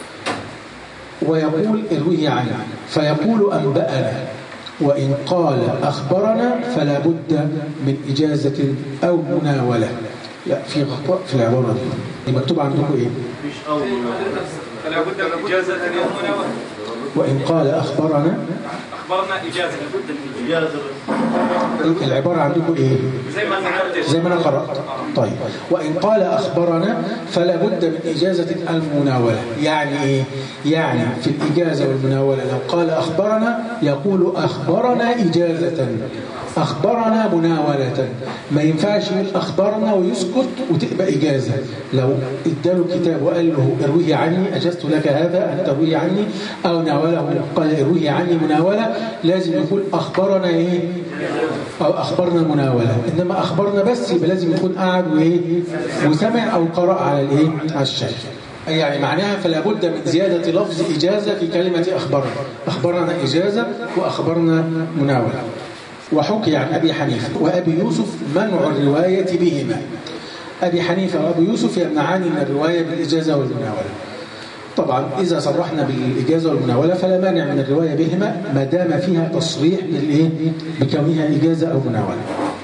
ويقول اروه عني فيقول أنبأنا وإن قال أخبرنا فلا بد من إجازة أو مناولة لا في خطأ في العبارة دي مكتوب عندكم إيه؟ فلا بد من إجازة أو مناولة وإن قال أخبرنا أخبرنا إجازة لابد من إجازة العبارة عندكم إيه؟ زي ما أنا قلت زي ما أنا قرأت طيب وإن قال أخبرنا فلا بد من إجازة المناولة يعني إيه؟ يعني في الإجازة والمناولة لو قال أخبرنا يقول أخبرنا إجازة أخبرنا مناولة ما ينفعش يقول أخبرنا ويسكت وتبقى إجازة لو اداله كتاب وقال له ارويه عني أجزت لك هذا أن ترويه عني أو ناوله قال ارويه عني مناولة لازم يقول أخبرنا إيه أو أخبرنا مناولة إنما أخبرنا بس يبقى لازم يكون قاعد وإيه وسمع أو قرأ على الإيه على الشاشة يعني معناها فلا بد من زيادة لفظ إجازة في كلمة أخبرنا أخبرنا إجازة وأخبرنا مناولة وحكي عن أبي حنيفة وأبي يوسف منع الرواية بهما أبي حنيفة وأبي يوسف يمنعان من الرواية بالإجازة والمناولة طبعا إذا صرحنا بالإجازة والمناولة فلا مانع من الرواية بهما ما دام فيها تصريح بالإيه؟ بكونها إجازة أو مناولة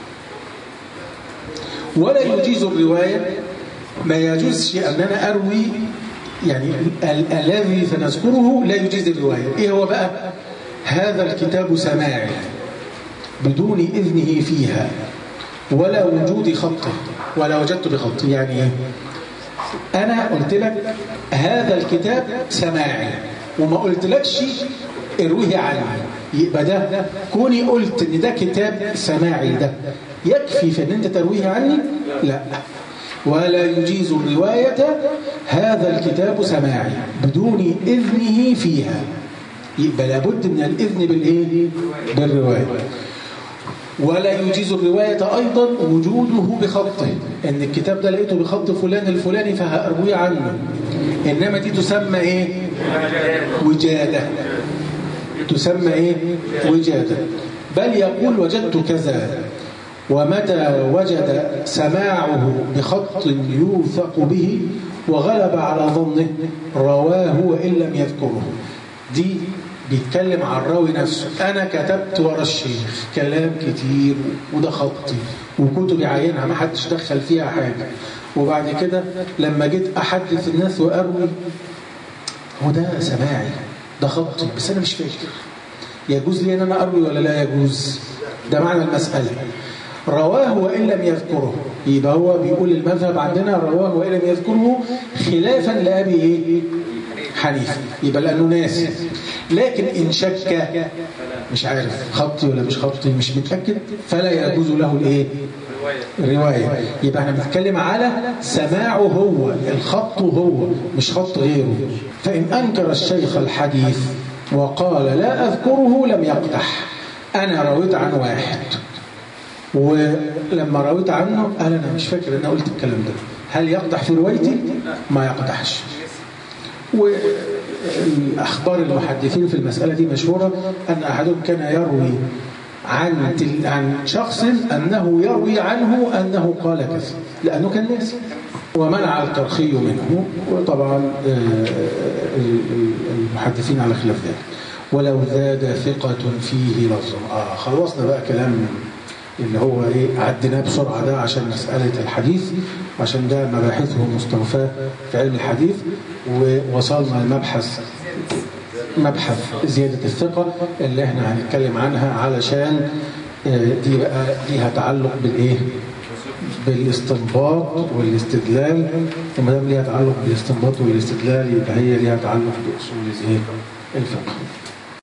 ولا يجيز الرواية ما يجوز أن أنا أروي يعني ال- الذي سنذكره لا يجيز الرواية إيه هو بقى هذا الكتاب سماعي بدون إذنه فيها ولا وجود خطه ولا وجدت بخطه يعني إيه أنا قلت لك هذا الكتاب سماعي وما قلتلكش ارويه عني يبقى ده كوني قلت ان ده كتاب سماعي ده يكفي في ان انت ترويه عني لا ولا يجيز الرواية هذا الكتاب سماعي بدون إذنه فيها يبقى لابد من الإذن بالإيه؟ بالرواية ولا يجيز الرواية أيضا وجوده بخطه إن الكتاب ده لقيته بخط فلان الفلاني فهأروي عنه إنما دي تسمى إيه؟ وجادة تسمى إيه؟ وجادة بل يقول وجدت كذا ومتى وجد سماعه بخط يوثق به وغلب على ظنه رواه وإن لم يذكره دي بيتكلم عن الراوي نفسه أنا كتبت ورا الشيخ كلام كتير وده خطي وكتبي عينها ما حدش دخل فيها حاجة وبعد كده لما جيت أحدث الناس وأروي هو ده سماعي ده خطي بس أنا مش فاكر يجوز لي ان انا اروي ولا لا يجوز ده معنى المساله رواه وان لم يذكره يبقى هو بيقول المذهب عندنا رواه وان لم يذكره خلافا لابي ايه حنيفه يبقى لانه ناسي لكن ان شك مش عارف خطي ولا مش خطي مش متاكد فلا يجوز له الايه رواية يبقى احنا بنتكلم على سماعه هو الخط هو مش خط غيره فإن أنكر الشيخ الحديث وقال لا أذكره لم يقدح أنا رويت عن واحد ولما رويت عنه قال أنا مش فاكر أنا قلت الكلام ده هل يقدح في روايتي؟ ما يقدحش والأخبار المحدثين في المسألة دي مشهورة أن أحدهم كان يروي عن تل... عن شخص أنه يروي عنه أنه قال كذا لأنه كان ناسي ومنع الترخي منه وطبعا المحدثين على خلاف ذلك ولو زاد ثقة فيه لفظا آه خلصنا بقى كلام اللي هو ايه عديناه بسرعة ده عشان مسألة الحديث عشان ده مباحثه مستوفاة في علم الحديث ووصلنا المبحث مبحث زيادة الثقة اللي احنا هنتكلم عنها علشان دي بقى ليها تعلق بالايه بالاستنباط والاستدلال وما دام ليها تعلق بالاستنباط والاستدلال يبقى هي ليها تعلق باصول الايه الفقه